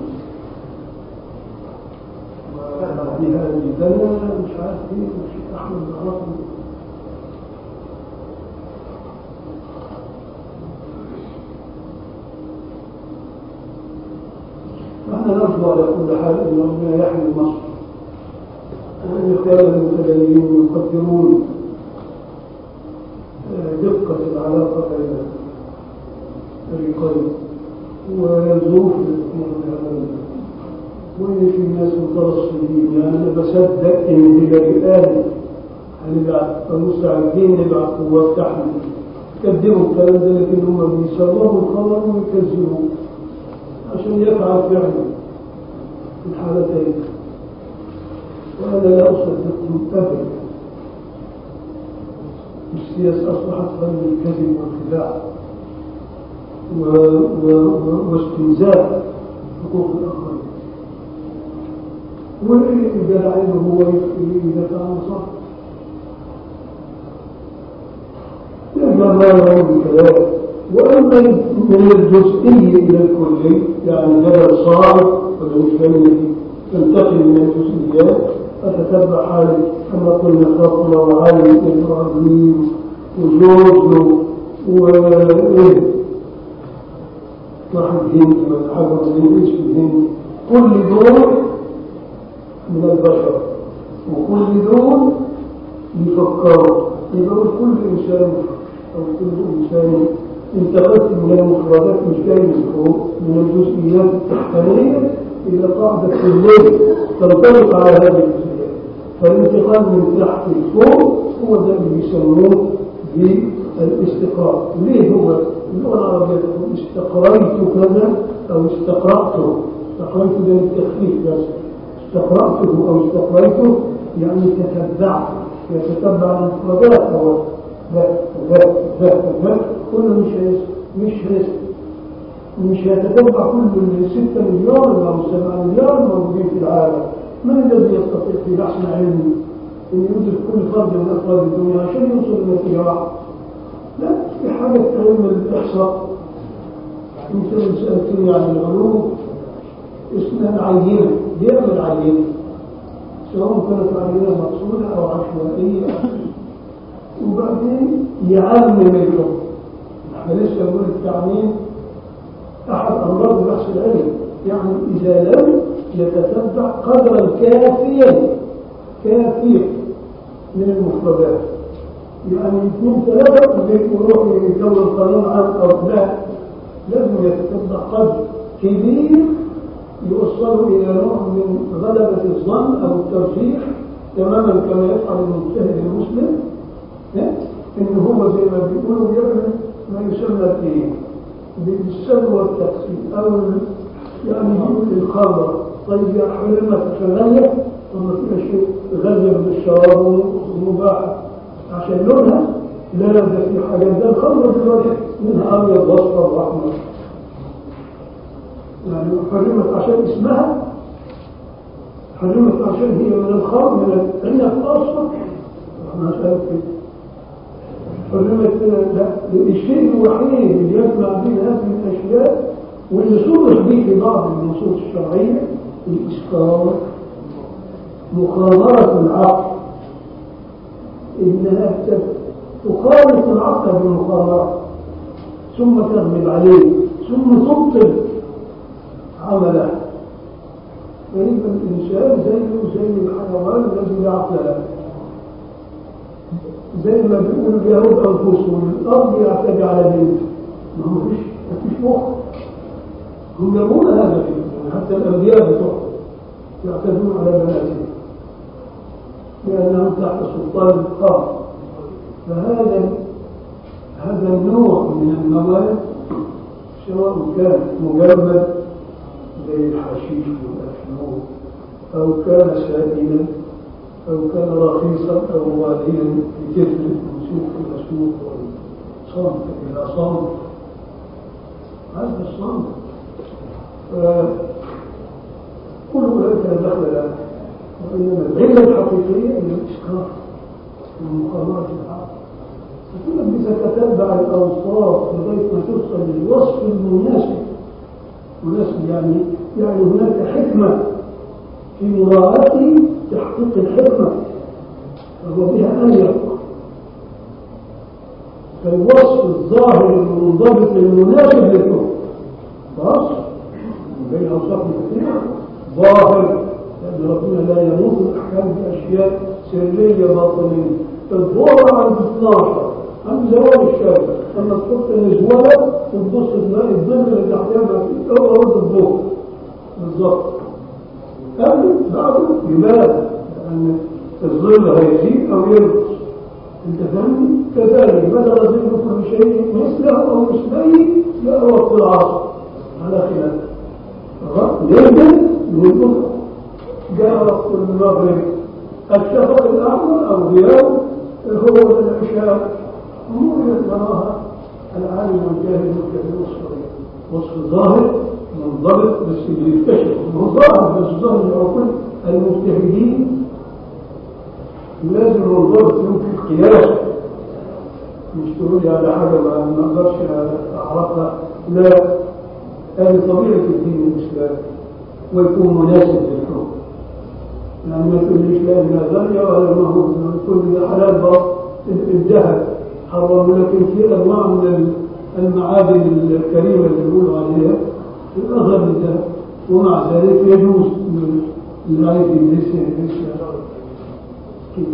وبعديها الجنة مش عارف ايه مش احمد العرفي نحن نرجو على كل حال ان ربنا يحمي مصر وان اخواننا المتدينين يقدرون دقة العلاقة بين الفريقين والظروف التي تكون بهذا وإن في ناس مترصدين يعني أنا بصدق إن دي الآن هنبعت المستعدين نبعت قوات تحمل يقدموا الكلام ده لكن هم بيسربوا الخبر ويكذبوا عشان يفعل فعلا في الحالتين وأنا لا أصدقهم أبدا السياسة أصبحت فن الكذب والخداع و... و... واستنزاف حقوق الآخرين وإذا عينه هو يدافع عن صح يبقى ما يرون بكلام وأما من الجزئي إلى الكلي يعني جبل صعب فبالنسبة تنتقل من الجزئيات أتتبع حالي كما قلنا خطوة وعلي وإبراهيم وجوزه وإيه واحد هندي ولا حاجة من اسم الهندي كل دول من البشر وكل دول يفكروا يبقى كل إنسان أو كل إنسان انتقلت من المفردات مش جاي من فوق من الجزئيات التحتانية إلى قاعدة كلية تنطبق على هذه الجزئيات فالانتقال من تحت لفوق هو ده اللي بيسموه بالاستقراء ليه هو اللغة العربية تقول استقريت كذا أو استقرأته استقريت ده التخفيف بس استقرأته أو استقريته يعني تتبعت يتتبع المفردات أو لا لا لا لا كله مش هيس مش هيس مش هيتتبع كل الستة مليار أو سبعة مليار موجودين في العالم من الذي يستطيع في بحث علمي أن يدرك كل فرد من أفراد الدنيا عشان يوصل لنتيجة واحدة لا في حاجة علم الإحصاء مثل سألتني عن العلوم اسمها العينة بيعمل عينة سواء كانت عينة مقصودة أو عشوائية وبعدين يعلم الحكم احنا لسه نقول التعميم أحد أمراض البحث العلمي يعني إذا لم يتتبع قدرا كافيا كافيا من المفردات يعني اثنين ثلاثة يروح يكون قانون عام أو لا لازم يتتبع قدر كبير يوصله إلى نوع من غلبة الظن أو الترجيح تماما كما يفعل المجتهد المسلم إن هو زي ما بيقولوا بيعمل ما يسمى الايه بالسلوى والتقسيم أو يعني يقول الخمر طيب يا حرمة تتغير ثم فيها شيء غير بالشراب ومباح عشان لونها لا ده في حاجات ده الخمر دلوقتي منها أبيض وأصفر وأحمر يعني حرمت عشان اسمها حرمت عشان هي من الخمر من العنب أصفر احنا شايف كده حرمت لا الشيء الوحيد اللي يجمع بين هذه الأشياء واللي صرح به في بعض النصوص الشرعية الإسكار مخامرة العقل إنها تخالط العقل بالمخامرة ثم تغلب عليه ثم تبطل عمله فيبقى الإنسان زيه زي الحيوان الذي لا عقل له زي ما بيقولوا اليهود أنفسهم الأرض يعتدي على بنته ما هو فيش مفيش مخ هم يرون هذا فيه حتى الأنبياء بتوعهم يعتدون على بناتهم لأنهم تحت سلطان القهر فهذا هذا النوع من المواد سواء كان مجمد زي الحشيش والأفنون أو كان سائلا أو كان رخيصا أو غاليا لكثر من سوق إلى سوق وصمت إلى صمت هذا الصمت كل أولئك لا دخل له وإنما العلة الحقيقية هي الإسكار ومقامات العقل يقول لك إذا تتبع الأوصاف لغاية ما توصل للوصف المناسب مناسب يعني يعني هناك حكمة في مراعاة تحقيق الحكمة وهو بها أليق فالوصف الظاهر المنضبط المناسب للحكم خلاص بين أوصاف كثيرة ظاهر لأن ربنا لا يموت الأحكام بأشياء سرية باطنية الظهر عند 12 عند زوال الشمس لما تحط النزولة وتبص تلاقي الظل اللي تحتها هو هو الظهر بالظبط قبل بعده يبان لأن الظل هيزيد أو ينقص انت فاهمني كذلك بدل ظل كل شيء مثله أو مثليه لا وقت العصر على خلاف لكن نقول جاء وقت المغرب الشفق الأحمر أو ضياء هو العشاء أمور يتراها العالم والجاهل مكتب وصفه وصف ظاهر منضبط بس اللي يكتشف هو ظاهر بس ظاهر هو كل المجتهدين لازم الضبط يمكن قياس مش تقول لي على حاجة ما نقدرش أعرفها لا هذه طبيعة الدين الإسلامي ويكون مناسب للحكم يعني ما تقوليش لا إنها غالية ولا ما هو كل حلال بقى الذهب حرام لكن في أنواع من المعادن الكريمة اللي بيقولوا عليها الأغلب الذهب ومع ذلك يجوز للعيب يدرسها يدرسها كده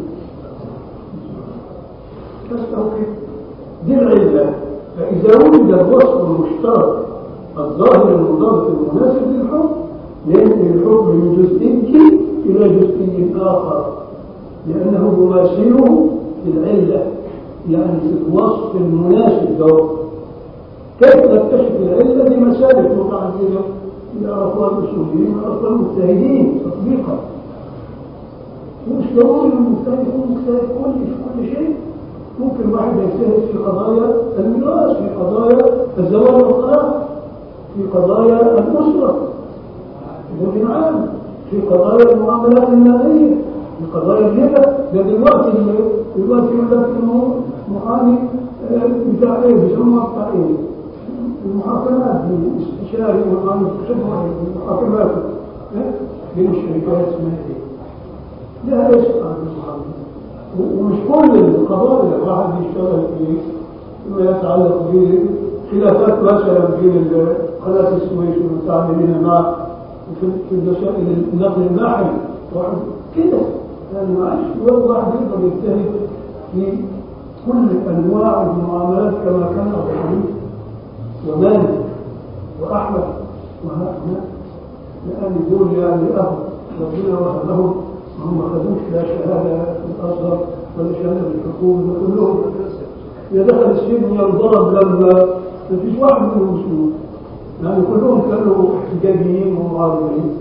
بس أوكي دي العلة فإذا وجد الوصف المشترك الظاهر المنضبط المناسب للحكم ينقل الحكم من جزئي إلى جزئي آخر لأنه يماثله في العلة يعني في الوصف المناسب له كيف نكتشف العلة دي مسالك متعددة يعرفها الأصوليين ويعرفها المجتهدين تطبيقا مش ضروري المجتهد يكون مجتهد كل في كل شيء ممكن واحد يجتهد في قضايا الميراث في قضايا الزواج والطلاق في قضايا الأسرة بوجه عام في قضايا المعاملات المالية في قضايا الهبة ده دلوقتي دلوقتي يقول لك انه محامي آه، بتاع ايه بيسموها بتاع ايه المحاكمات باستشاري ومحامي شبه المحاكمات إيه؟ بين الشركات اسمها ايه لها اسم عن المحامي ومش كل القضايا الواحد يشتغل في فيما يتعلق بخلافات مثلا بين قناة السويس والمتعاملين معه وفي في المسائل النقل البحري واحد كده يعني معلش الواد واحد يقدر يجتهد في كل انواع المعاملات كما كان ابو حنيفه ومالك واحمد وهؤلاء لان دول يعني اهل ربنا وهبهم وهم ما خدوش لا شهاده في الازهر ولا شهاده في الحكومه كلهم يا دخل السجن يا انضرب لما ما فيش واحد منهم مسلم يعني كلهم كانوا احتجاجيين ومعارضين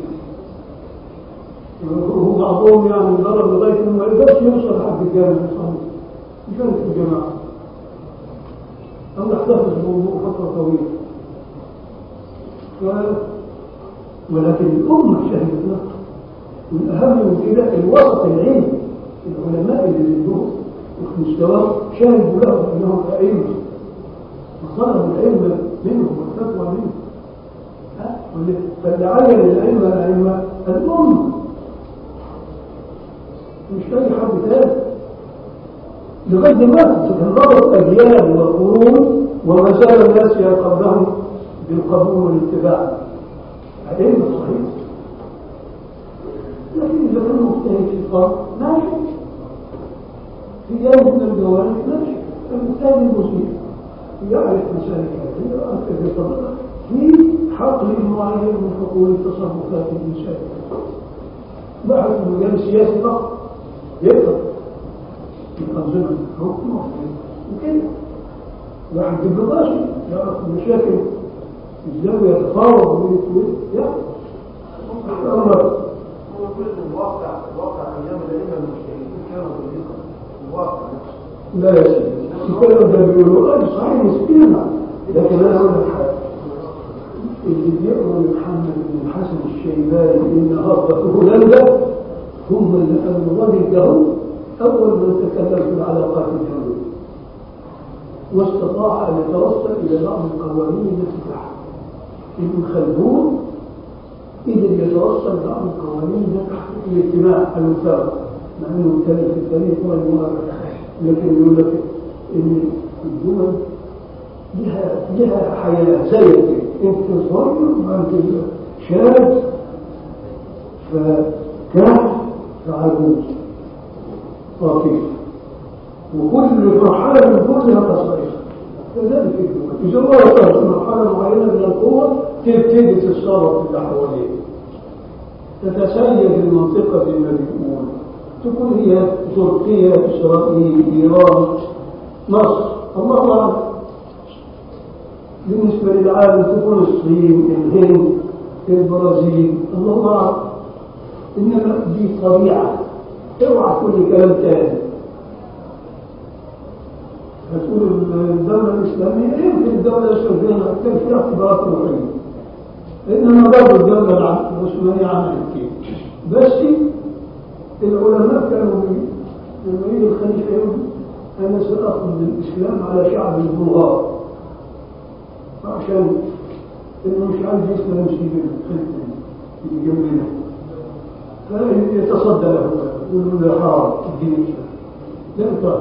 وبعضهم يعني ضرب لغايه انه ما يقدرش يوصل لحد الجامع يصلي مش عارف في الجماعه او يحتفظ بوضوء فتره طويله ف... ولكن الامه شهدت له والاهم من كده الوسط العلمي العلماء اللي عندهم وفي مستواه شهدوا له انهم ائمه وطلبوا العلم منهم والفتوى منهم فاللي عين العلم الأئمة الأمة مش أي حد تاني لغاية دلوقتي انضبط أجيال وقرون وما زال الناس يقبلهم بالقبول والاتباع أئمة صحيح لكن إذا كان مجتهد في القرن ماشي في جانب من الجوانب ماشي المجتهد المسلم يعرف مسالك هذه وأنت بطبقة في حقل معين من حقول تصرفات الإنسان واحد من مجال السياسي فقط يقدر في الأنظمة الحكم وكده واحد دبلوماسي يعرف المشاكل ازاي يتفاوض ويعرف هو كل الواقع الواقع ايام الائمه المجتهدين كانوا طريقا الواقع نفسه لا يا سيدي الكلام ده بيقولوا اه صحيح نسبيا لكن انا اقول لك حاجه اللي بيقروا محمد بن الحسن الشيباني ان هرب هولندا هم اللي قالوا الراجل ده هو اول من تكلم في العلاقات الدوليه واستطاع ان يتوصل الى بعض القوانين التي تحت ابن خلدون قدر يتوصل بعض القوانين التي تحت الاجتماع المساواه مع انه كان في التاريخ هو المؤرخ لكن يقول لك ان الدول لها لها حياه زي كده انت صغير وانت شاب فكان فعجوز طفيف وكل مرحله من دول لها تصاريح كذلك الدول اذا وصلت مرحله معينه من القوه تبتدي تتصرف في اللي حواليك تتسيد المنطقه زي ما بيقول تكون هي تركيا اسرائيل ايران مصر الله اعلم بالنسبه للعالم تكون الصين الهند البرازيل الله اعلم انما دي طبيعه اوعى كل كلام تاني هتقول الدولة الإسلامية يمكن الدولة الإسلامية كان فيها اختبارات روحية إنما برضه الدولة العثمانية عملت كده بس العلماء كانوا بي- لما يجي الخليفة يقول أنا سأخذ الإسلام على شعب البلغار عشان إنه مش عايز يسلم مسلمين الخليفة اللي جنبنا فيتصدى له يقول له حرام الدين الإسلام لا يطالب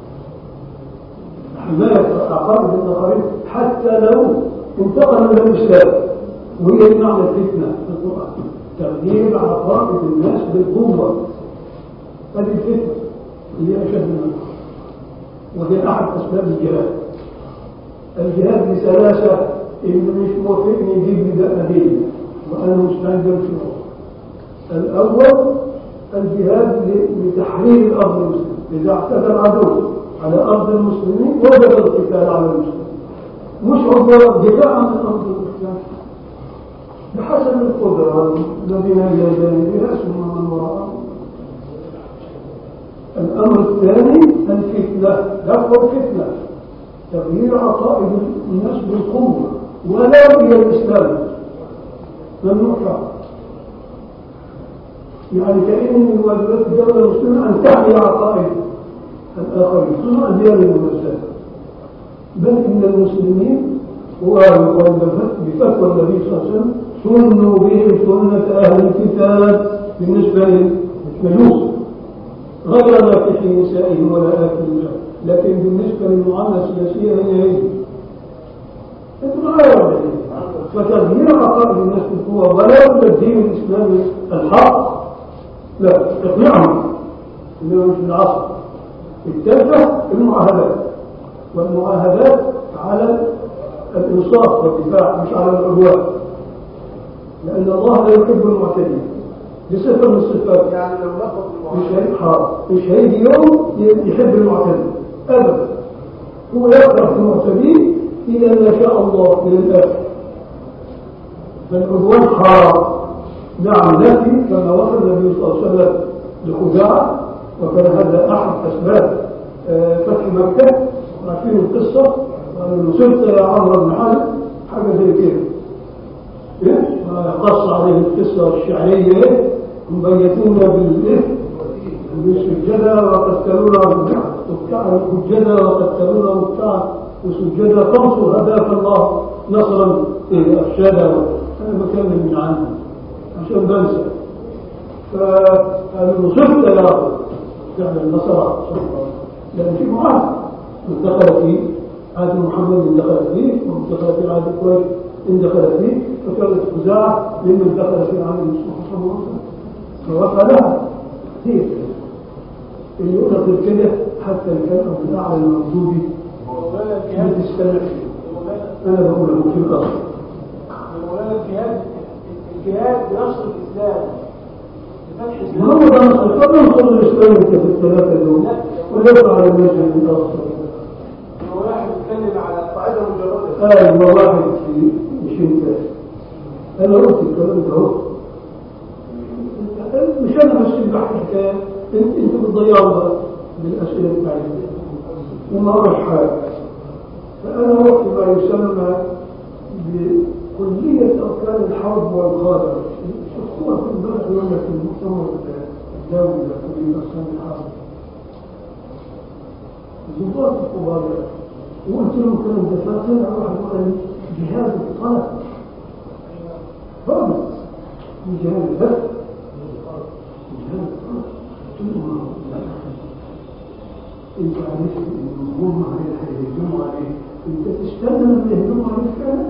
حماية عقائد الآخرين حتى لو انتقل من الإسلام وهي معنى الفتنة في القرآن تغيير عقائد الناس بالقوة هذه الفتنة اللي هي أشد من النار وهي أحد أسباب الجهاد الجهاد لثلاثة اللي مش موافقني يجيب لي ده أدلة وأنا مستعد للشروط الأول الجهاد ل- لتحرير الأرض المسلمة إذا اعتدى العدو على أرض المسلمين وجب القتال على المسلمين مش عبارة دفاع عن الأرض المسلمة بحسب القدرة الذين يجادون بها ثم من وراءهم الأمر الثاني الفتنة دفع الفتنة تغيير عقائد الناس بالقوة ولا إلى الإسلام ممنوع شرعا يعني كأن من واجبات الدولة المسلمة أن تحمي عقائد الآخرين خصوصا الديار الممثلة بل إن المسلمين وقال بفتوى النبي صلى الله عليه وسلم سنوا بهم سنة أهل الكتاب بالنسبة للمجوس غير ناكح نسائهم ولا آكل نسائهم لكن بالنسبة للمعاملة السياسية هي هي تتغير فتغيير عقائد الناس بالقوة ولا إلى الدين الإسلامي الحق لا تقنعهم إنه مش العصر الثالثة المعاهدات والمعاهدات على الإنصاف والدفاع مش على العدوان لأن الله لا يحب المعتدين دي صفة من الصفات يعني لو لفظ مش المعاهدة هيجي حرام مش هيجي يوم يحب المعتدين أبدا هو يكره المعتدين إلى ما شاء الله من الآخر فالعدوان حرام نعم لكن كما وصل النبي صلى الله عليه وسلم لخزاعة وكان هذا أحد أسباب آه، فتح مكة عارفين القصة قالوا له صرت يا عمرو بن حزم حاجة زي كده إيه؟ قص عليه القصة الشعرية إيه؟ مبيتون بالإثم بالسجدة وقتلونا وبتاع السجدة وقتلونا وبتاع وسجدة تنصر هداك الله نصرا إيه أفشادا أنا بكمل من عنه عشان بنسى فقالوا له صرت يا رب فعلا نصر لأن في معاهد من دخل فيه عهد محمد من دخل فيه ومن دخل في عهد قريش إن دخل فيه فكانت خزاعة ممن دخل في عهد المصطفى صلى الله عليه وسلم فوقع لها هي كده. اللي يقول لك كده حتى الكلام الأعلى الموجود مولانا ما الجهاد تستمعش مولانا أنا بقوله في الأصل مولانا الجهاد الجهاد بنشر الإسلام بفتح ما هو الإسلام ده نصر فننصر الإسلام في الثلاثة دول ونبقى على المجهل الأصل واحد بيتكلم على قاعدة مجردة أيوة واحد في مش انت أنا قلت الكلام ده اهو مش أنا بس اللي بحكي الحكاية انت انت بتضيعوا بقى بالأسئلة بتاعتي وما أعرف حاجة فأنا رحت ما يسمى بكلية أركان الحرب والقادة شفتوها في البلد يقول لك المؤتمر الدولي لكلية أركان الحرب ضباط الكبار وقلت لهم كلام ده فطلع واحد قال لي جهاد الطلب فرض من جهاد البث جهاد الطلب قلت له ما هو لا يا أخي. انت عرفت ان هم هيهجموا عليك انت تستنى لما يهجموا عليك فعلا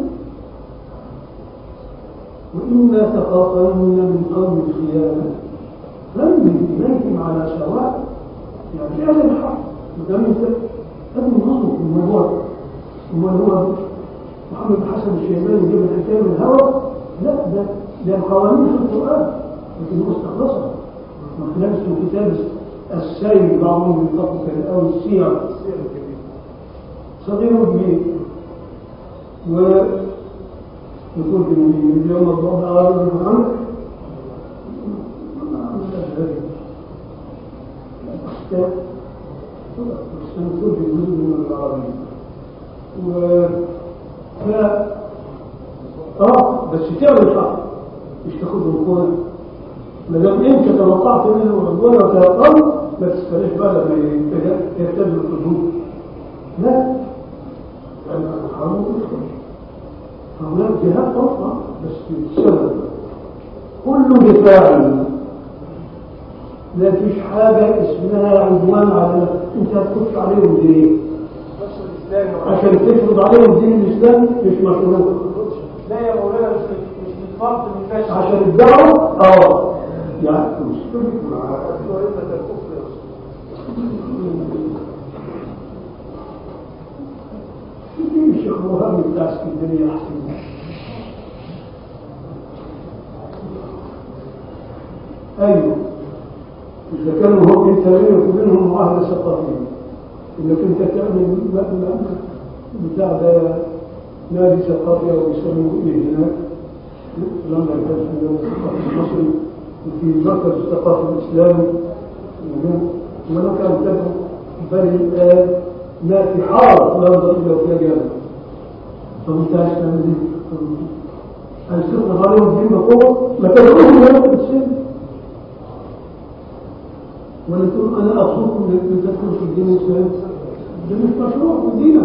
وإما تخافن من قوم خيانة فمن إليهم على سواء يعني هذا الحق مدام انت ابن نظر في الموضوع هو هو محمد حسن الشيباني جاب الحكايه من الهوى لا ده ده القوانين في القران لكن مستخلصه من خلال اسمه كتاب السير بعضهم ينطق كده او السير صغير وكبير و يقول في اليوم الضوء على رجل عنك سنقول في جزء من العربية و ف اه بس تعمل حق مش تاخدهم كورة ما دام انت توقعت منه ربنا وتيقنت ما تستناش بقى لما يرتد الحدود لا يعني حرام هناك جهات أخرى بس بسبب كل دفاع لا فيش حاجة اسمها عدوان على انت هتخش عليهم ليه؟ نشر الاسلام عشان تفرض عليهم دين الاسلام مش مشروع لا يا مولانا مش مش للفرد من فشل عشان الدعوة اه يعني مشكلة مع وإنك الكفر يا في الشيخ مهاب بتاع اسكندرية احسن ايوه اذا كانوا هم انت بينك وبينهم معاهدة ثقافية انك انت تعمل م- م- بتاع ده نادي ثقافي او يسموه ايه هناك لما كان في النادي الثقافي المصري وفي مركز الثقافي الاسلامي ومن كان تدعو بل الان ما في حارة لا ينظر إلا وفيها جامعة فمش عايز تعمل ايه؟ عايز تفرض عليهم الدين بقوة ما تدعوهم يا رب السن ولا تقول انا اخوكم ان تدخل في الدين الاسلامي ده مش مشروع في دينك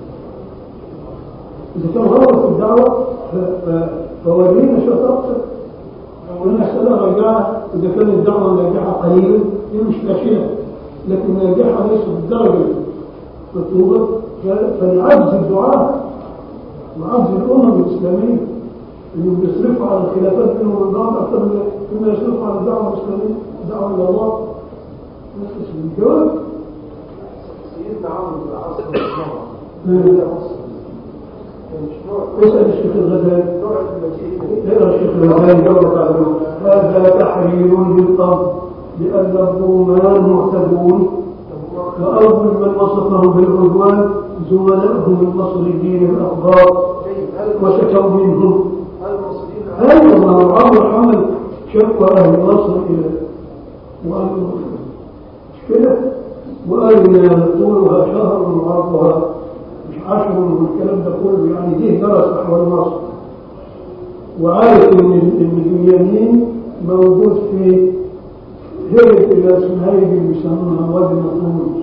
اذا كان غلط في الدعوه ف- ف- فورينا شطارتك وانا اسال رجعها اذا كانت الدعوه ناجحه قليلا دي مش فاشله لكن ناجحه ليس بالدرجه المطلوبه ف- فلعجز الدعاء وعجز الامم الاسلاميه انهم بيصرفوا على الخلافات بينهم وبين بعض اكثر من مما يصرفوا على الدعوه الاسلاميه الدعوه الى الله بس الجواب سيدنا عمرو بن العاص رضي الله مم. عنه إلى مصر كان مشروع اسال الشيخ الغزالي نوع المجيء اقرا الشيخ الغزالي جواب تعلمون هذا تحرير للقلب لان الرومان معتدون واول من وصفهم بالعدوان زملائهم المصريين الاخبار جيد هل وشكوا منهم هل المصريين ايوه ما هو عمرو حمل شكوى اهل مصر الى وقالوا مش كده وقال طولها شهر وعرضها مش عشر والكلام ده كله يعني جه درس احوال مصر وعارف ان ان اليمين موجود في هرب الى اسمها اللي بيسموها وادي النطول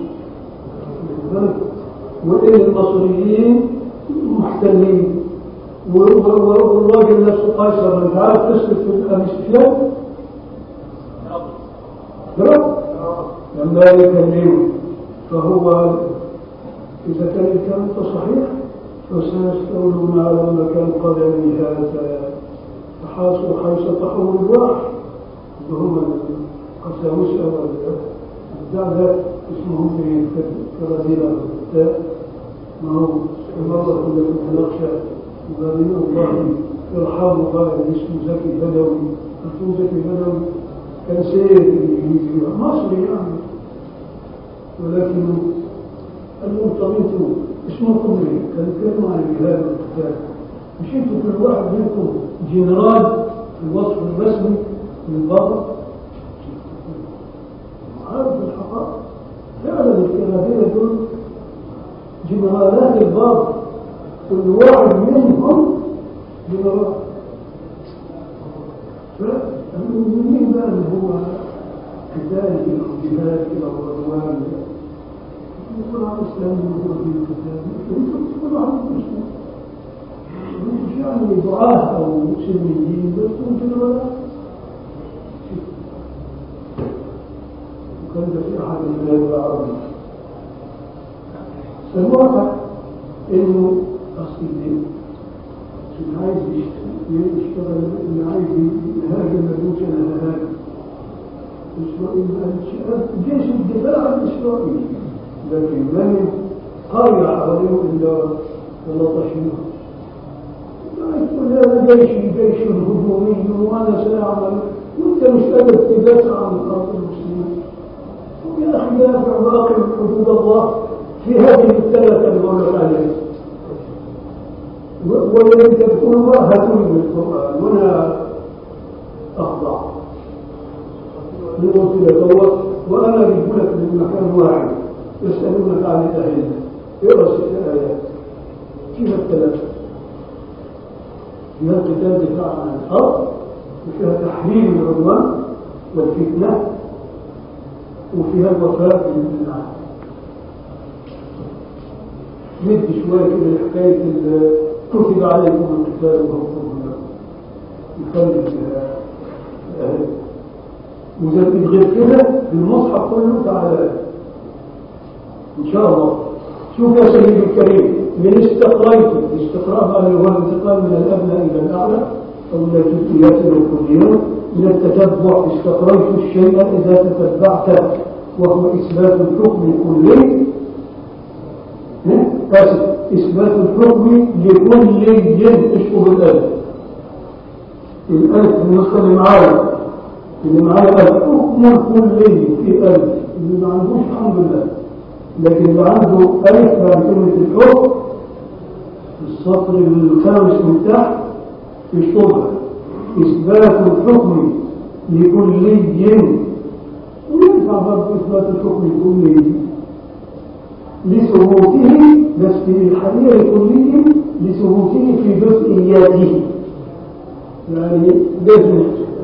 وان المصريين محتلين و- و- و- والراجل نفسه قيصر انت عارف قصه ابي سفيان؟ رب لما يكلمه فهو إذا كان الكلام ده صحيح فسيستولون على مكان قدمي هذا فحاصوا حيث تحول الوحش اللي هم القساوسة والبتاع ده اسمهم في كرادينا البتاع ما هو مرة كنا في نقشة وبعدين الله يرحمه قال اسمه زكي بدوي عارفين زكي بدوي كان سيد الإنجليزي مصري يعني ولكن قال لهم طب انتوا اسمكم ايه؟ كان يتكلموا عن الجهاد والقتال مش انتوا كل واحد منكم جنرال في الوصف الرسمي للبابا عارف الحقائق فعلا الكنادية دول جنرالات البابا كل واحد منهم جنرال فالمؤمنين بقى اللي هو قتال الى الجهاد الى الرضوان يقول عن الاسلام هو في القتال يقول عن الاسلام مش يعني دعاة او سلميين بس ممكن ولا وكان ده في احد البلاد العربية فالواقع انه اصل اللي اللي عايز يشتغل يشتغل اللي عايز يهاجم ملوش انا ههاجم اسرائيل ما قالتش جيش الدفاع الاسرائيلي لكن لم قرية حواليهم الا ولطشوها يقول هذا جيشي جيش هجومي وانا ساعمل وانت مش قادر تدافع عن الارض المسلمين يا اخي دافع واقم حدود الله في هذه الثلاثه اللي بقول لك عليها والذي تذكر الله هاتوني بالقران وانا اخضع لنوصل يتوقف وانا اجيب لك من مكان واحد يسالونك عن الاهله اقرا ست ايات فيها الثلاثه فيها قتال دفاع عن الارض وفيها تحريم العدوان والفتنة وفيها الوفاء بالعهد ندي شوية كده لحكاية ال- كتب عليكم القتال وهو كتب يخلي وزي غير كده بالمصحف كله تعالى ان شاء الله شوف يا سيدي الكريم من استقريت الاستقراء بقى اللي هو الانتقال من الادنى الى الاعلى او الى الجزئيات الى الكليه من التتبع استقريت الشيء اذا تتبعته وهو اثبات الحكم الكلي ها؟ آسف اثبات الحكم لكلي اشبه الالف الالف النسخه اللي معايا اللي معايا الحكم الكلي في الف اللي ما عندوش الحمد لله لكن اللي عنده ألف بعد كلمة الحكم في السطر الخامس من تحت في الشبهة إثبات الحكم لكلي وينفع برضه إثبات الحكم لكلي لثبوته بس في الحقيقة لكلي لثبوته في جزئياته يعني لازم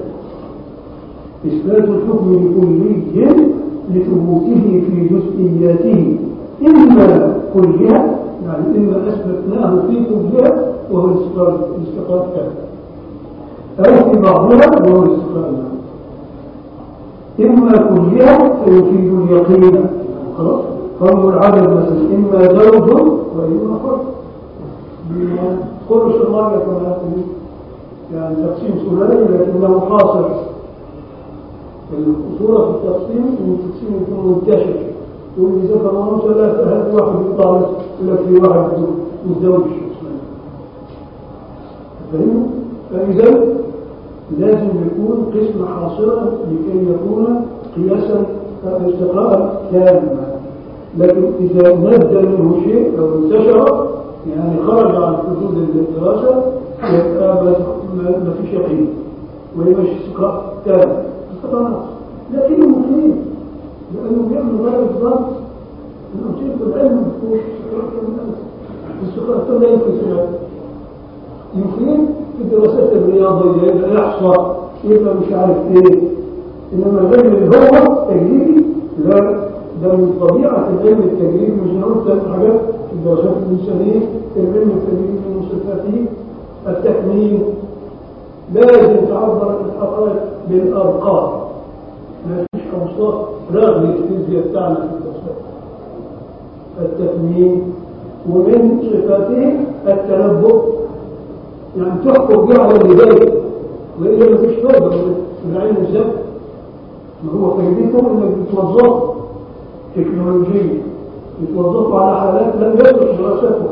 إثبات الحكم لكلي لثبوته في جزئياته إما كلها يعني إما أثبتناه في كلها وهو الاستقرار الاستقرار كامل أو في بعضها وهو الاستقرار النام إما كلها فيفيد اليقين خلاص فرض العدد مثلا إما زوج وإما فرد خلص المرة كما يعني تقسيم ثلاثي لكنه حاصل الصورة في التقسيم ان التقسيم يكون منتشر يقول لي ذكر الله ثلاثة هات واحد يطلع يقول لك في واحد متزوج فاهم؟ فإذا لازم يكون قسم حاصرا لكي يكون قياسا استقراء كاملا لكن إذا مد منه شيء أو انتشر يعني خرج عن حدود الدراسة يبقى ما فيش يقين ويبقى استقراء كامل طبعا لكنه مفيد لأنه بيعمل غير الضبط أنه شيء العلم مفتوح السكرة لا يمكن سنة يفيد في دراسات الرياضية يبقى يحصى يبقى مش عارف ايه إنما العلم اللي هو تجريبي لا ده من طبيعة العلم التجريبي مش نقول ثلاث حاجات في الدراسات الإنسانية العلم التجريبي من صفاته التكميل لازم تعبر عن الحقائق بالأرقام ما فيش أوصاف رغم الفيزياء بتاعنا في التصوير التكميل ومن صفاته التنبؤ يعني تحكم به على البداية وإلا ما فيش فايدة من العلم الزمن ما هو فايدته انك بتوظفه تكنولوجيا بتوظفه على حالات لم يصلح دراسته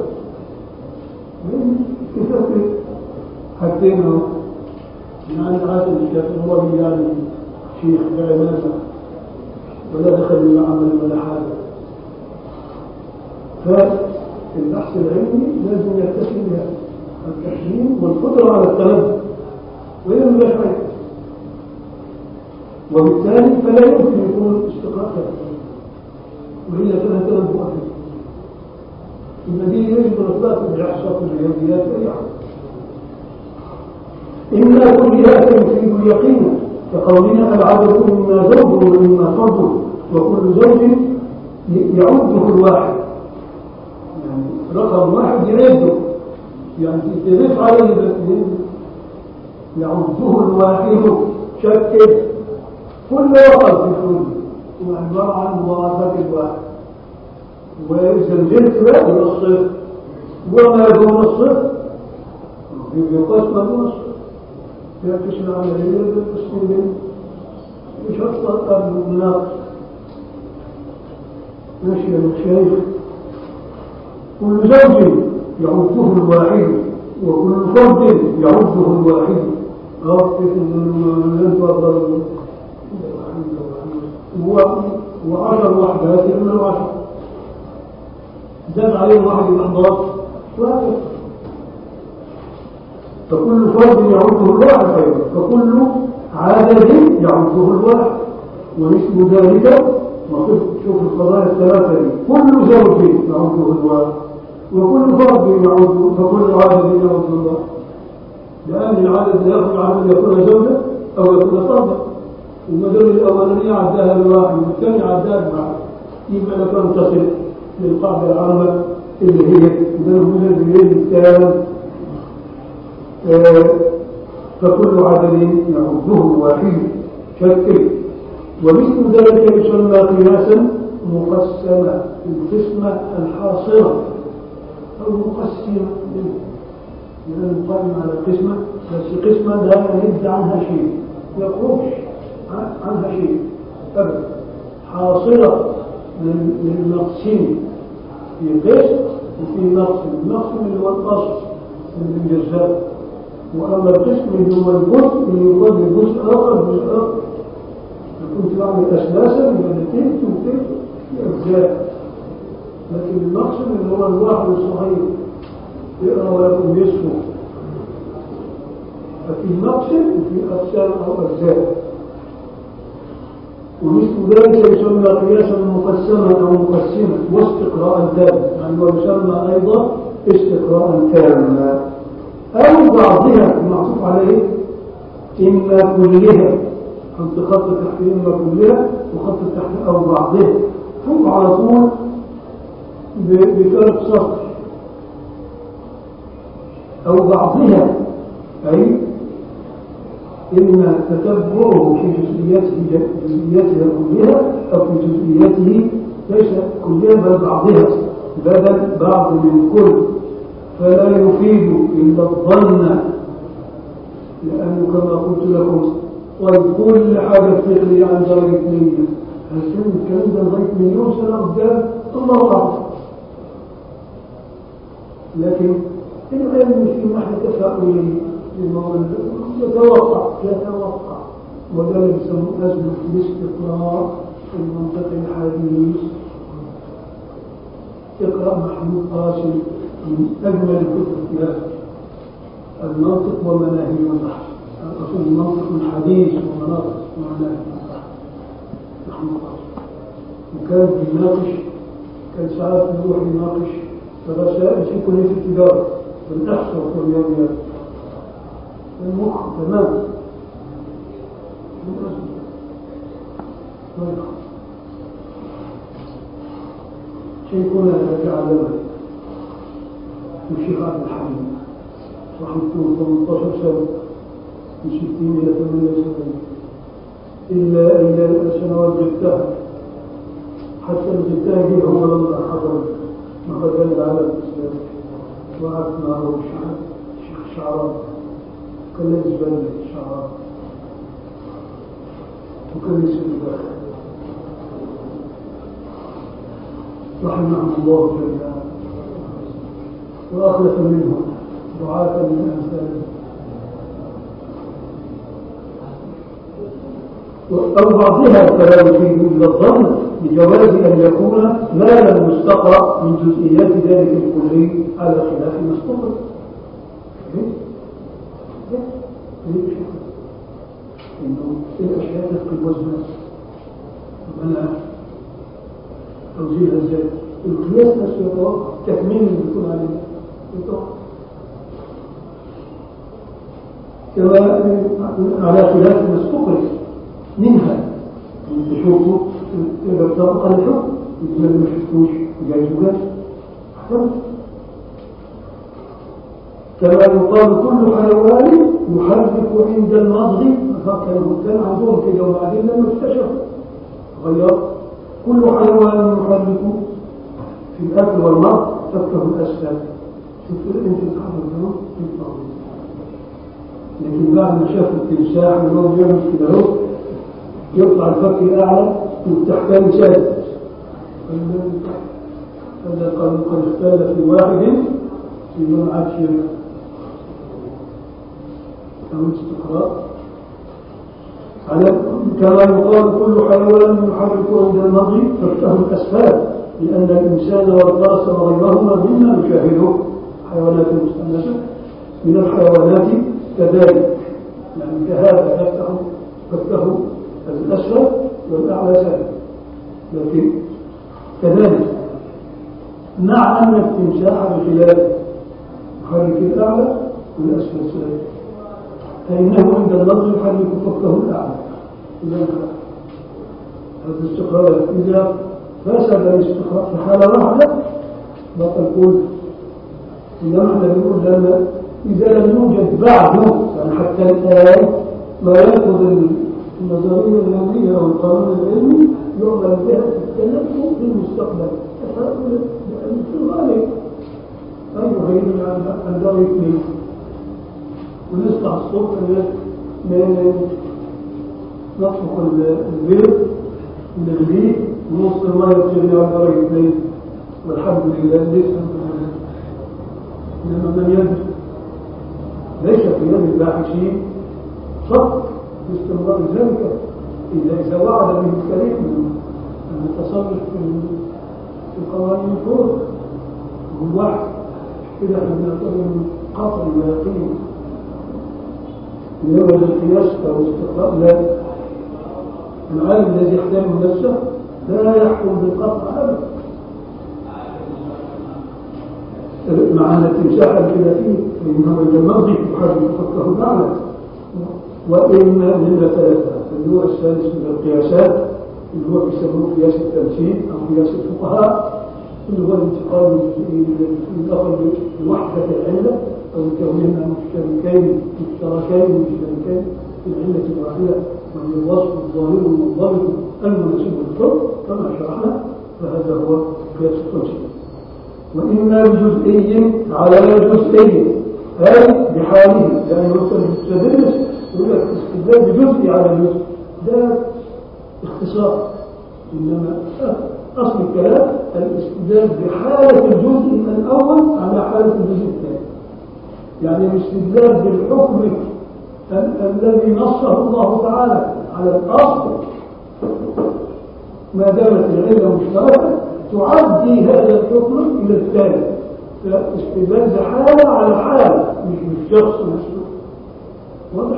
كتاب حاجتين اهو يعني عادل الشيخ هو يعني شيخ بعمامة ولا دخل المعمل ولا حاجة فالبحث العلمي لازم يتسم بها التحليل والقدرة على التنبؤ وإذا ما فايدة وبالتالي فلا يمكن يكون استقراء كامل وإلا كان تنبؤ فيه النبي يجب الإطلاق بالإحصاء في الرياضيات أي حاجة إنا كلها تفيد اليقين كقولنا العدد مما زوج ومما فرد وكل زوج يعده الواحد يعني رقم واحد يعده يعني تضيف عليه يعده الواحد شكل كل وقت في الحدود هو عبارة عن مضاعفات الواحد وإذا نزلت بقى إلى الصفر وما دون الصفر يقاس ما دون الصفر يعكس العملية بالتسليم بشرط قبل الناقص ماشي يا مشايخ كل زوج يعده الواحد وكل فرد يعده الواحد اه كيف لن تفضل وعشر وحدات يعملوا عشر زاد عليهم واحد الأحضار وهكذا فكل فرد يعده الواحد أيضا فكل عدد يعده الواحد ومثل ذلك شوف القضايا الثلاثة دي كل زوج يعده الواحد وكل فرد يعده فكل عدد يعده الواحد لأن العدد لا يخرج عن أن يكون زوجة أو يكون فردا وما دام الاولانيه عداها بواحد والثانيه عداها بواحد يبقى لك ان تصل للقاعده العامه اللي هي اذا من الليل التام آه، فكل عدد يعده الواحد شكل ومثل ذلك يسمى قياسا مقسمة القسمة الحاصرة أو مقسمة لأن نقدم على قسمة بس قسمة لا يرد عنها شيء يخرج عنها شيء أبدا حاصرة لل- للمقسم في قسم وفي مقسم المقسم اللي هو الأصل من الجزاء وأما القسم اللي هو الجزء اللي يقال الجزء آخر جزء آخر كنت بعمل أسلاسا يبقى ده تلت وتلت في أجزاء لكن المقصد اللي هو الواحد الصغير يقرأ ويكون نصفه ففي مقصد وفي أقسام أو أجزاء ومثل ذلك يسمى قياسا مقسما أو مقسما واستقراء تاما يعني ويسمى أيضا استقراء تاما أو بعضها المعطوف عليه إما كلها خط خط تحت إما كلها وخط تحت أو بعضها فوق على طول ب- بثلاث سطر أو بعضها أي إما تتبعه في جزئياته جزئياتها كلها أو في جزئياته ليس كلها بل بعضها بدل بعض من كل فلا يفيد إلا الظن لأنه كما قلت لكم طيب كل حاجة بتغلي عن درجة مية هل الكلام ده لغاية مليون سنة قدام الله أعلم لكن العلم في محل تفاؤلي للمولى يتوقع يتوقع وده اللي بيسموه أزمة الاستقرار في المنطق الحديث اقرأ محمود قاسم من أجمل الكتب في هذا المنطق ومناهج البحث أقصد المنطق الحديث ومناطق ومناهج البحث محمود قاسم وكان بيناقش كان ساعات يروح يناقش الرسائل في كلية التجارة في الإحصاء والرياضيات المخ تمام شيخنا يتعلم الشيخ عبد الحميد صاحبته 18 سنة من 60 إلى 78 إلا إلا السنوات جبتها حتى الجبتها دي هو لما حضر مهرجان العالم الإسلامي وقعدت معه الشيخ الشيخ شعران كان لابس بند شعران وكان يسير داخل رحمهم الله جميعا وأخلف منهم دعاة من أمثاله أو بعضها فلا يفيد إلا الظن بجواز أن يكون مالا مستقرأ من جزئيات ذلك الكلي على خلاف ما استقر إنه الأشياء تفقد وزنها أنا توجيهها ازاي القياس نفسه يتوقع التكميل اللي بيكون عليه يتوقع كما على خلاف ما استقر منها تشوفوا تقدر تطبق الحكم إذا ما شفتوش جايز وجايز احتمل كما يقال كل حيوان يحرك عند المضغ كانوا كان عندهم كده وبعدين لما اكتشفوا غير كل حيوان يحرك في الاكل والمضغ فكه الاسفل شوف انت تحرك له يطلع لكن بعد ما شافوا التمساح وهو بيعمل كده اهو يطلع الفك الاعلى والتحتاني ثابت هذا قد قد اختلف في واحد في من عاد شرك أو استقراء على كما يقال كل حيوان يحرك عند النضج فافتهم الأسفال لأن الإنسان والفرس وغيرهما مما نشاهده حيوانات مستأنسة من الحيوانات كذلك يعني كهذا يفتح فكه الأسفل والأعلى سالب لكن كذلك مع أن التمساح بخلافه يحرك الأعلى والأسفل سالب فإنه عند النظر يحرك فكه الأعلى إذا هذا الاستقرار إذا فسد الاستقرار في حالة واحدة بطل كل إنما احنا بنقول لما إذا لم يوجد بعده يعني حتى الآن ما ينقض النظرية العلمية أو القانون العلمي يعمل بها في التنبؤ بالمستقبل لأن في الغالب أيوه هي عن دار اثنين ونصبح الصبح نطفق البيض ونغليه ونص المية تجري على درجة اثنين والحمد لله لسه إنما من يد ليس في يد الباحثين فقط باستمرار ذلك إذا إذا وعد به الكريم من التصرف في القوانين الكون هو واحد كده احنا بنعتبر قطع ويقين إنما القياس أو الاستقراء لا العالم الذي يحترم نفسه لا يحكم بالقطع أبدا مع أن التمساح كده فيه فإنه إذا المضي يحرك فكه معنى وإما من ثلاثة النوع الثالث من القياسات اللي هو بيسموه قياس التمثيل أو قياس الفقهاء اللي هو الانتقال من الأخر لوحدة العلة أو كونهما مشتركين مشتركين مشتركين في العلة الواحدة وهي الوصف الظاهر المنضبط المناسب للحكم كما شرحنا فهذا هو قياس التمثيل وإما بجزئي على جزئي أي بحاله يعني مثلا تدرس يقول لك استدلال بجزئي على جزء ده اختصار إنما أصل الكلام الاستدلال بحالة الجزء الأول على حالة الجزء الثاني يعني الاستدلال بالحكم الذي نصه الله تعالى على الأصل ما دامت العلة مشتركة تعدي هذا الحكم إلى الثاني فاستدلال بحالة على حالة مش بالشخص نفسه واضح؟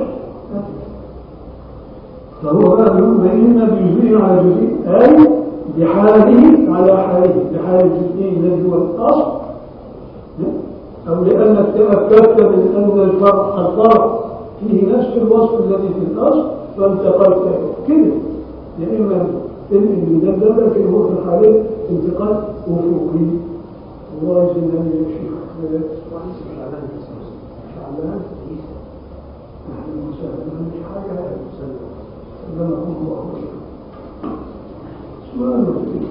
فهو بقى يقول إما بجزء على جزء أي بحاله على حاله بحال الجزئي الذي هو الأصل أو لأنك تأكدت من أن الفرق الفرق فيه نفس الوصف الذي في الأصل فانتقلت كده يا إما إن ده ده لكن هو في الحالين انتقال أفقي الله يجزينا يا شيخ شعبان نحن مسلمين مش حاجة سلمكم الله سؤال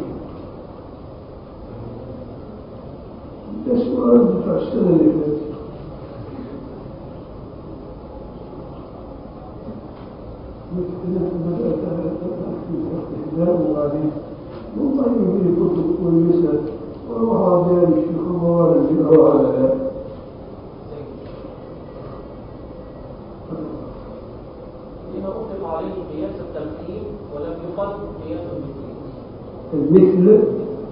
ده سؤال بتاع السنة اللي فاتت بدأت في الاحتلال وبعدين والله يجي كتب كويسة واروح على الشيخ الله اللي اروح على ذلك لما أطلق عليه قياس التمثيل ولم يقل قياس المثل المثل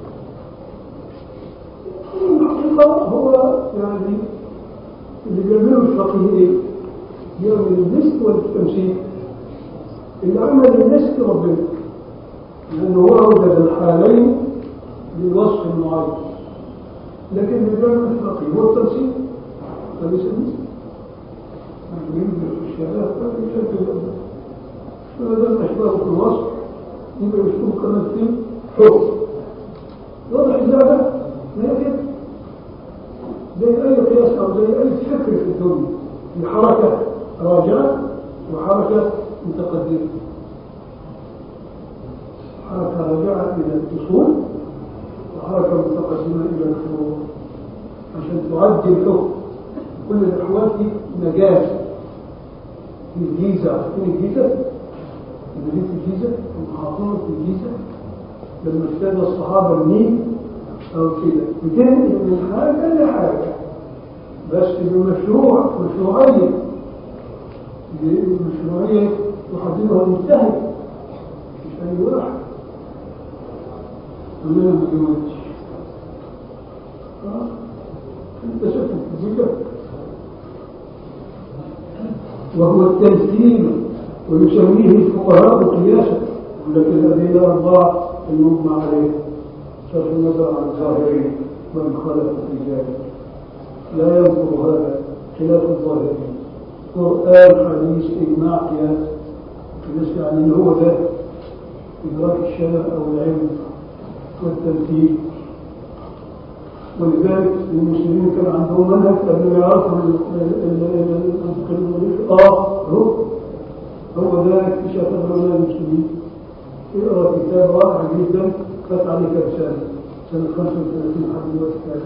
الحقيقة هو يعني اللي بيعمله الفقيه ايه؟ يعمل المثل والتمثيل اللي عمل المثل ربنا لأنه هو أوجد الحالين للوصف المعين لكن اللي بيعمل الفقيه هو التمثيل فليس المثل يعني ينزل في الشارع فيشبه فهذا الأشباه في الوصف يبقى يشبه كمان في حكم واضح الزعبة ما هي كده زي أي قياس أو زي أي فكر في الدنيا في حركة راجعة وحركة متقدمة حركة راجعة إلى الأصول وحركة متقدمة إلى الفروع عشان تعدي الحكم كل الأحوال دي مجاز في الجيزة عارفين الجيزة؟ مدينة الجيزة المحافظة في الجيزة لما اجتاز الصحابة النيل أو كده بتنقل من حاجة لحاجة بس بمشروع مشروعية مشروعية يحددها المجتهد مش أي واحد ولا ما جوتش انت شفت الجيزة وهو التمثيل ويسميه الفقهاء قياسا ولكن الذين أربعة المجمع عليه صرف النظر عن الظاهرين ومن خالف في ذلك لا ينظر هذا خلاف الظاهرين قرآن حديث إجماع قياس الناس يعني اللي هو ده إدراك الشرع أو العلم والتمثيل ولذلك المسلمين كان عندهم منهج قبل ما يعرفوا المنطق المريخ اه هو هو ده اكتشاف العلماء المسلمين اقرا كتاب رائع جدا فات عليه كم سنه سنه 35 لحد دلوقتي كان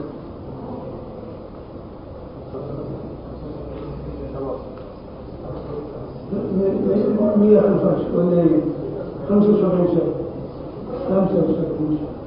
125 ولا ايه 75 سنه 75 سنه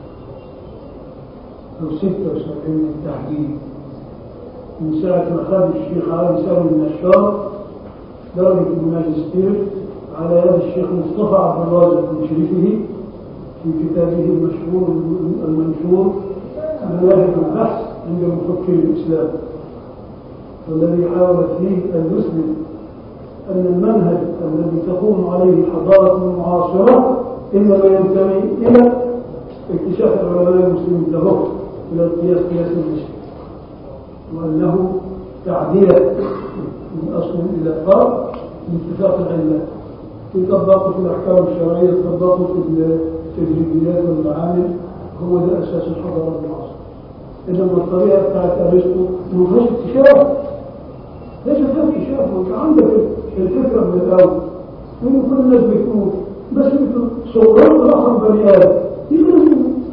أو 76 بالتحديد من ساعة ما خد الشيخ علي سامي النشار درجة الماجستير على يد الشيخ مصطفى عبد الرازق مشرفه في كتابه المشهور المنشور مناهج البحث عند مفكر الإسلام والذي حاول فيه أن يثبت أن المنهج الذي تقوم عليه الحضارة المعاصرة إنما ينتمي إلى اكتشاف العلماء المسلمين له إلى القياس قياس المسلم وأنه تعديل من أصل إلى فرع باتفاق العلة يطبق في الأحكام الشرعية يطبق في التجريبيات والمعامل هو ده أساس الحضارة المعاصرة إنما الطريقة بتاعت أرسطو ما فيهاش اكتشاف ليش فيها اكتشاف وانت عندك الفكرة من الأول إن كل الناس بتقول بس صورت رقم بني آدم يقول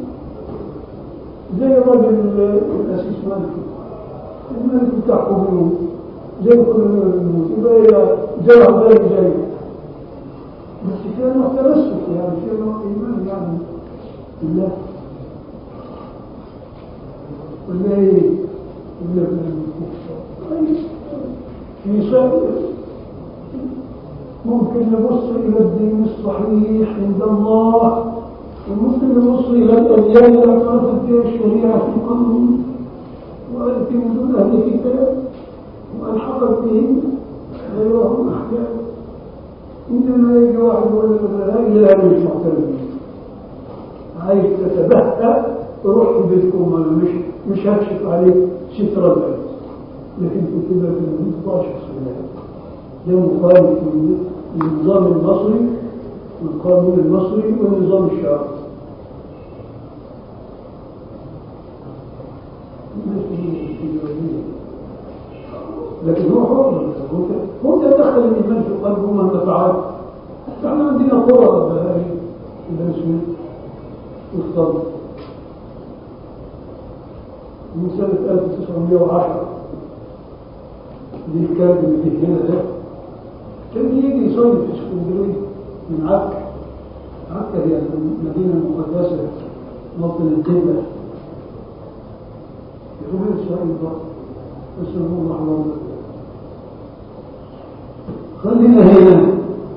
زي الراجل الأسيس مالك الملك بتاع قبول زي كل الموت يبقى زي زي زي بس كان نوع تمسك يعني في نوع إيمان يعني بالله ولا إيه؟ ولا في شيء ممكن نبص إلى الدين الصحيح عند الله وممكن نبص إلى الأديان التي اعترفت بها الشريعة في القانون وأتي وجود أهل الكتاب وألحقت بهم غيرهم أحكام إنما يجي واحد يقول لك لا إله إلا مش معترف عايز تتبهى روح في بيتكم أنا مش مش هكشف عليك ستر البيت لكن كتب في المنطقة شخصية ده مخالف للنظام المصري والقانون المصري والنظام الشرعي لكن هو حر هو تدخل الايمان في قلبه مهما فعل احنا عندنا قرى بهاي الاسود والصبر من سنة 1910 دي الكلب اللي فيه هنا ده كان يجي يصيف في اسكندريه من عكا عكا هي المدينة المقدسة موطن القبلة يقول إسرائيل بقى نسأل الله الله خلينا هنا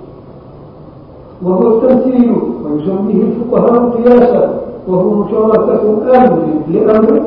وهو التمثيل ويسميه الفقهاء قياسا وهو مشاركة أمر لأمر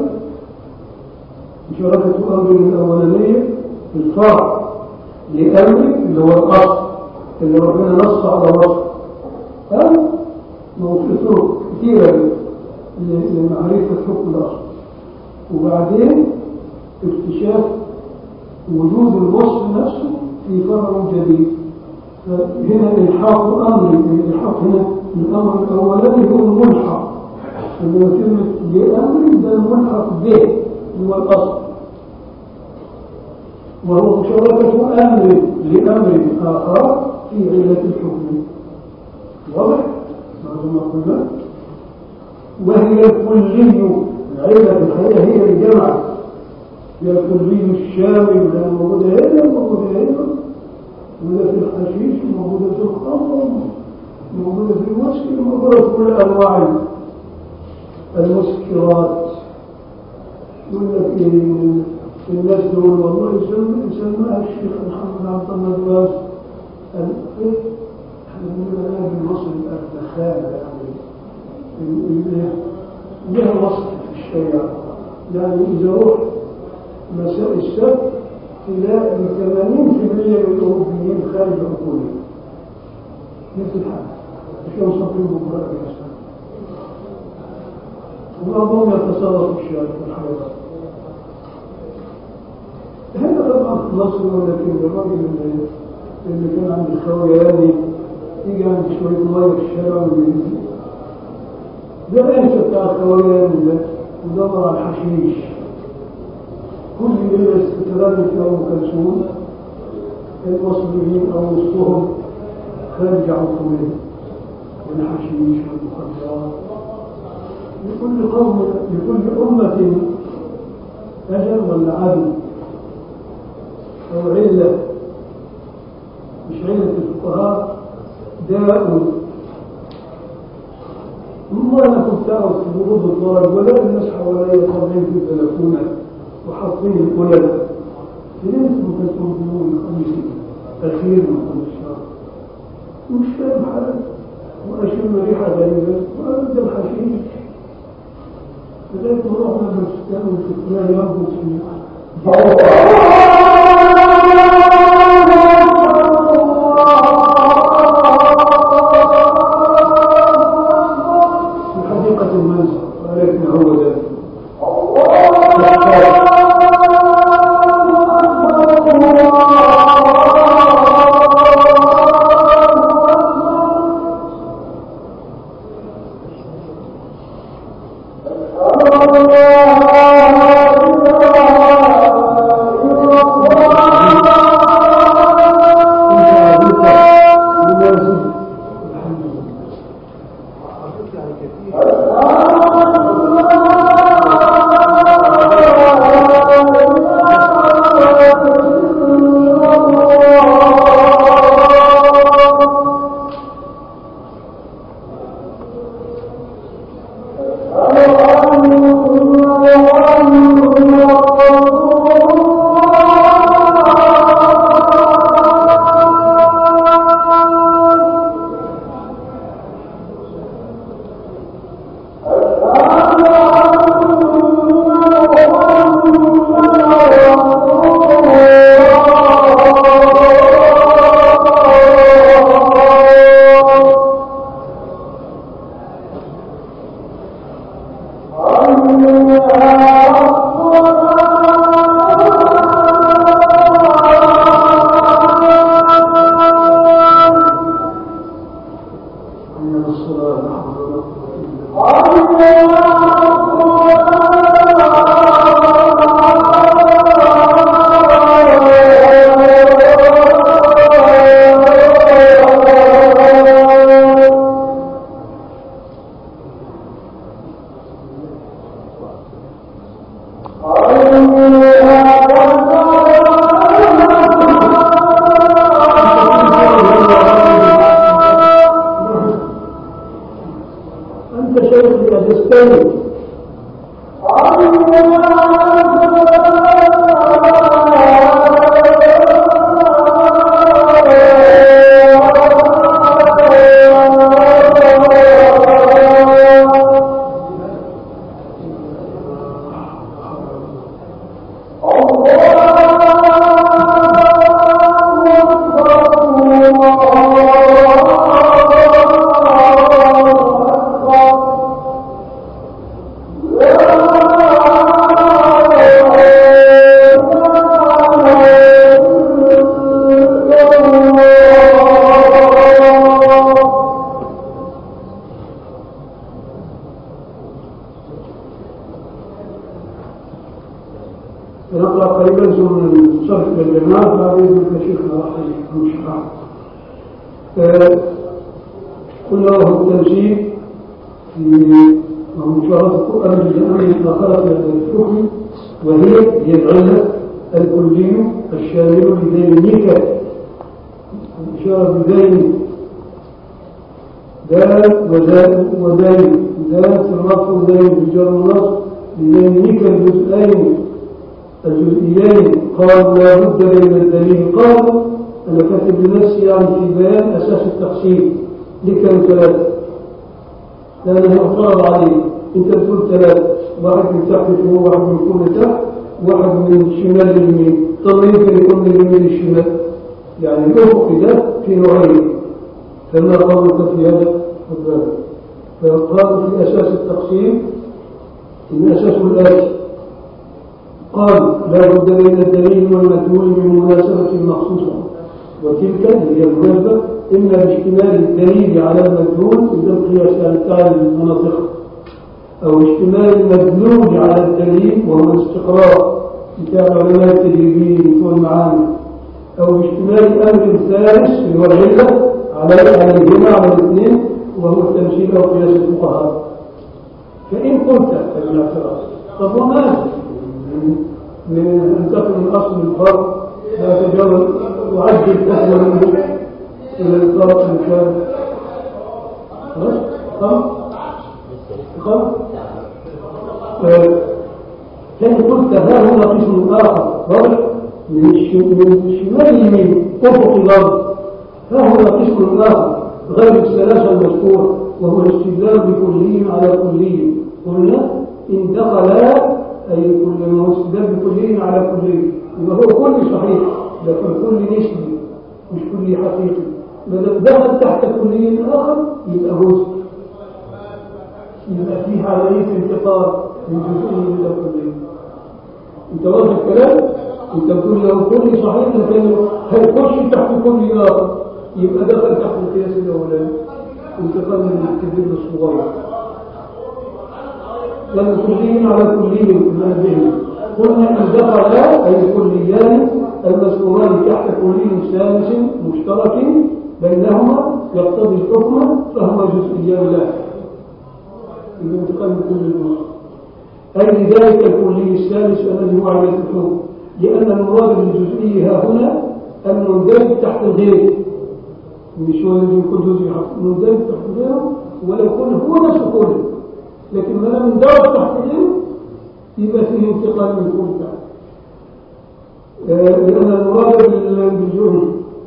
مشاركة أمر الأولانية في الفرع لأمر اللي هو الأصل اللي ربنا نص على وصف أو ما هو في طرق كثيرة لمعرفة حكم الأصل وبعدين اكتشاف وجود الوصف نفسه في فرع جديد فهنا الحاق أمر الحاق هنا الأمر الأولاني هو الملحق اللي هو كلمة لأمر ده الملحق به هو الأصل وهو مشاركة أمر لأمر آخر في علة الحكم واضح؟ ما قلنا وهي الكلي العلة الحقيقة هي الجمع هي الكلي الشامل لا موجودة هنا موجودة هنا موجودة في الحشيش موجودة في الخمر موجودة في المسكر موجودة في كل أنواع المسكرات يقول لك إيه الناس دول والله يسمى الشيخ محمد عبد الله دواس احنا بنقول عليها بالمصري الدخان يعني لها وصف في الشريعة يعني إذا رحت مساء السبت تلاقي 80% من الأوروبيين خارج عقولهم مثل الحال مش يوصفين بمرأة الإسلام وبعضهم يتصرف في الشارع في الحيوانات هذا طبعا في مصر ولكن الراجل اللي, اللي كان عند الخوياني يجي عند شوية مية في الشارع ويجي ده الأنسة بتاع الخوان ده ودور على الحشيش كل ليلة استتغني في أم كلثوم المصريين أو وسطهم خارج عن طويل والحشيش والمخدرات لكل قوم لكل أمة أجل ولا عدل أو علة مش علة الفقهاء داء ما أنا كنت أعرف في بغض الضرر ولا الناس حوالي طالعين في البلكونة وحاطين القلل ليه انتم تنتظرون الخميس الأخير من كل شهر مش فاهم حاجة وأشم ريحة غريبة وأبدا الحشيش لذلك رحنا بالسكان وشفناه ينبت في في حديقة المنزل وعرفنا هو ذلك إن الصلاة نحن أنت شيخ الأجستاني نقرأ قريبا ثم نصرف للجماعة بعد إذنك شيخنا رحمه الله قلنا له التمثيل في مشاركة القرآن بأمر آخرة الحكم وهي هي العلة الكلي الشامل لذينك الإشارة بذين دال وذال وذين دال في الرفع وذين في الجر والنصب لذينك الجزئين الجزئيين قالوا لا بد من الدليل قالوا أنا كاتب لنفسي يعني في بيان أساس التقسيم لكم ثلاثة لأنه اعترض عليه أنت بتقول ثلاثة واحد من تحت فوق واحد من فوق لتحت واحد من شمال ليمين طب يمكن يكون من اليمين للشمال يعني الأفق ده في نوعين فما قولك في هذا الباب فقالوا في أساس التقسيم إن أساسه الآتي قال لا بد من الدليل والمدلول من مناسبة مخصوصة وتلك هي المناسبة إما باشتمال الدليل على المدلول إذا القياس بتاع المناطق أو اشتمال المدلول على الدليل وهو الاستقراء بتاع علماء التجريبيين بتوع المعاني أو اشتمال أمر ثالث اللي هو العلة على عليهما على الاثنين وهو التمثيل أو قياس الفقهاء فإن قلت الاعتراض طب وماذا؟ من أن تكون من أصل الفرق لا تجاوز وعجل فهو منه إلى الفرق الثالث خلاص؟ خلاص؟ خلاص؟ فإن قلت ها هنا قسم آخر فرق من الش- من شمال اليمين أفق الأرض ها هنا قسم آخر غير الثلاثة المذكورة وهو الاستدلال بكلي على كلي قلنا إن دخلا أي كل ما هو استدلال بكلي على كلي يبقى هو كل صحيح لكن كل نسبي مش كل حقيقي ما دام دخل تحت كلي آخر يبقى جزء يبقى فيه عملية انتقال من جزئي إلى كلي انت واخد الكلام انت بتقول لو كل صحيح لكن هيخش تحت كل آخر يبقى دخل تحت القياس الأولاني انتقال من الكبير للصغير لأن كلين على كلين من الذهن قلنا أن دخل أي الكليان المذكوران تحت كلي ثالث مشترك بينهما يقتضي الحكم فهما جزئيان له الانتقال من كل الجزء أي لذلك الكلي الثالث الذي هو عليه الحكم لأن المراد بالجزئي ها هنا المندرج تحت الغير مش هو الذي يكون جزئي مندرج تحت غيره ولو كان هو نفسه كله لكن ما لم يندرج تحت غيره يبقى فيه انتقال من كل تحت آه، لأن المراد بالجزئي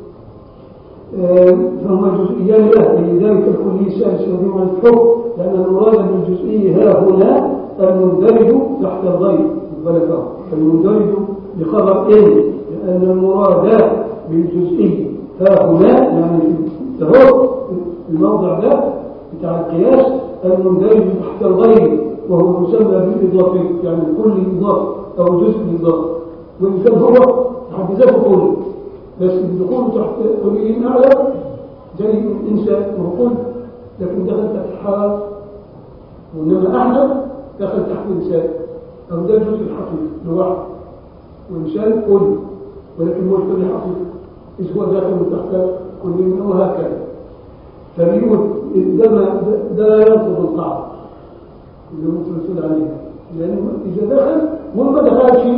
فهما جزئيان له لذلك الكلي الثالث الذي هو الحكم لأن المراد بالجزئي ها هنا المندرج تحت الغير بلغه المندرج بخبر إن لأن المراد بالجزئي ها هنا يعني في التهور الموضع ده بتاع القياس المندرج تحت الغير وهو مسمى بالإضافة يعني كل إضافة أو جزء إضافة وإن كان هو حد ذاته كله بس الدخول تحت كليين أعلى زي الإنسان وهو كل لكن دخل تحت الحرام وإنما أحمد دخل تحت إنسان أو ده الجزء الحقيقي لوحده وإنسان كل ولكن مش كل حقيقي إذ هو داخل تحت كلين وهكذا فبيقول ده ما ده لا ينقض القاعدة اللي هو الرسول عليها لأنه إذا دخل وما دخلش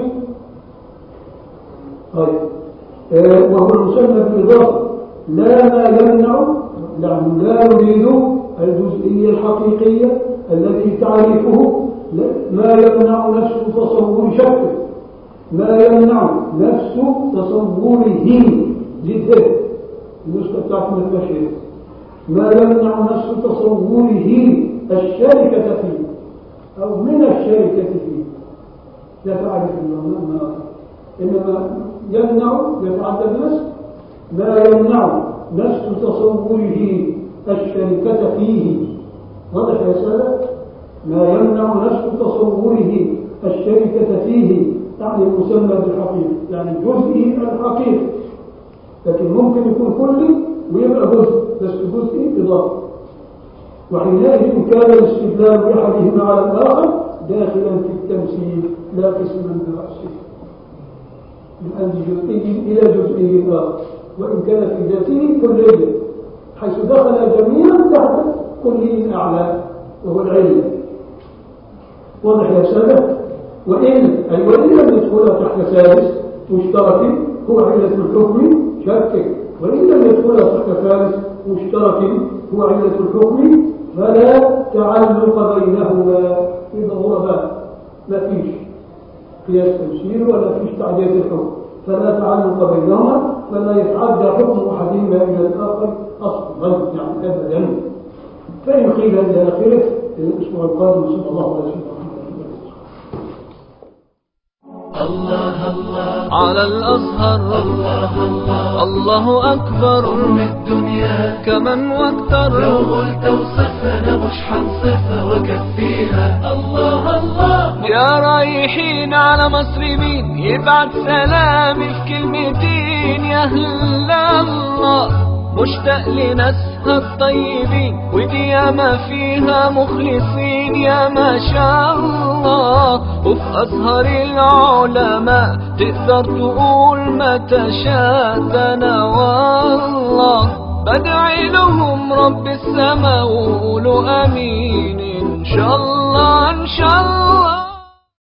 طيب آه، وهو المسمى بالإضافة لا ما يمنع يعني لا يريد الجزئية الحقيقية التي تعرفه لا- ما يمنع نفس تصور شكله ما يمنع نفس تصوره للذهن النسخة بتاعت المشهد ما يمنع نفس تصوره الشركة فيه أو من الشركة فيه لا تعرف المناطق إنما يمنع يتعدى النفس ما يمنع نفس تصوره الشركة فيه واضح يا سادة ما يمنع نفس تصوره الشركة فيه يعني المسمى بالحقيقة يعني جزئي الحقيقة لكن ممكن يكون كلي ويبقى جزء بس جزئي إضافة وحينئذ كان الاستدلال بأحدهما على الآخر داخلا في التمثيل لا قسما برأسه من أن جزئي إلى جزئي آخر وإن كان في ذاته كلية حيث دخل جميعا تحت كلي أعلى وهو العلم واضح يا سادة وإن أي وإن لم يدخل تحت ثالث مشترك هو علة الحكم شك وإن لم يدخل تحت ثالث مشترك هو علة الحكم فلا تعلق بينهما في ضرورة ما فيش قياس تمثيل ولا فيش تعديل الحكم فلا تعلق بينهما فلا يتعدى حكم احدهما الى الاخر اصلا يعني ابدا فان قيل الى اخره الاسبوع القادم صلى الله عليه وسلم الله الله على الأزهر الله الله الله أكبر قرب الدنيا كمن لو واكتر قلت اوصفها انا مش هنصفها واكفيها الله الله يا رايحين على مصر مين يبعت سلامي في كلمتين يا أهل الله مشتاق لناسها الطيبين ودي ياما فيها مخلصين يا ما شاء الله وفي أزهر العلماء تقدر تقول ما تشاء ده أنا والله بدعي لهم رب السما وقولوا امين ان شاء الله ان شاء الله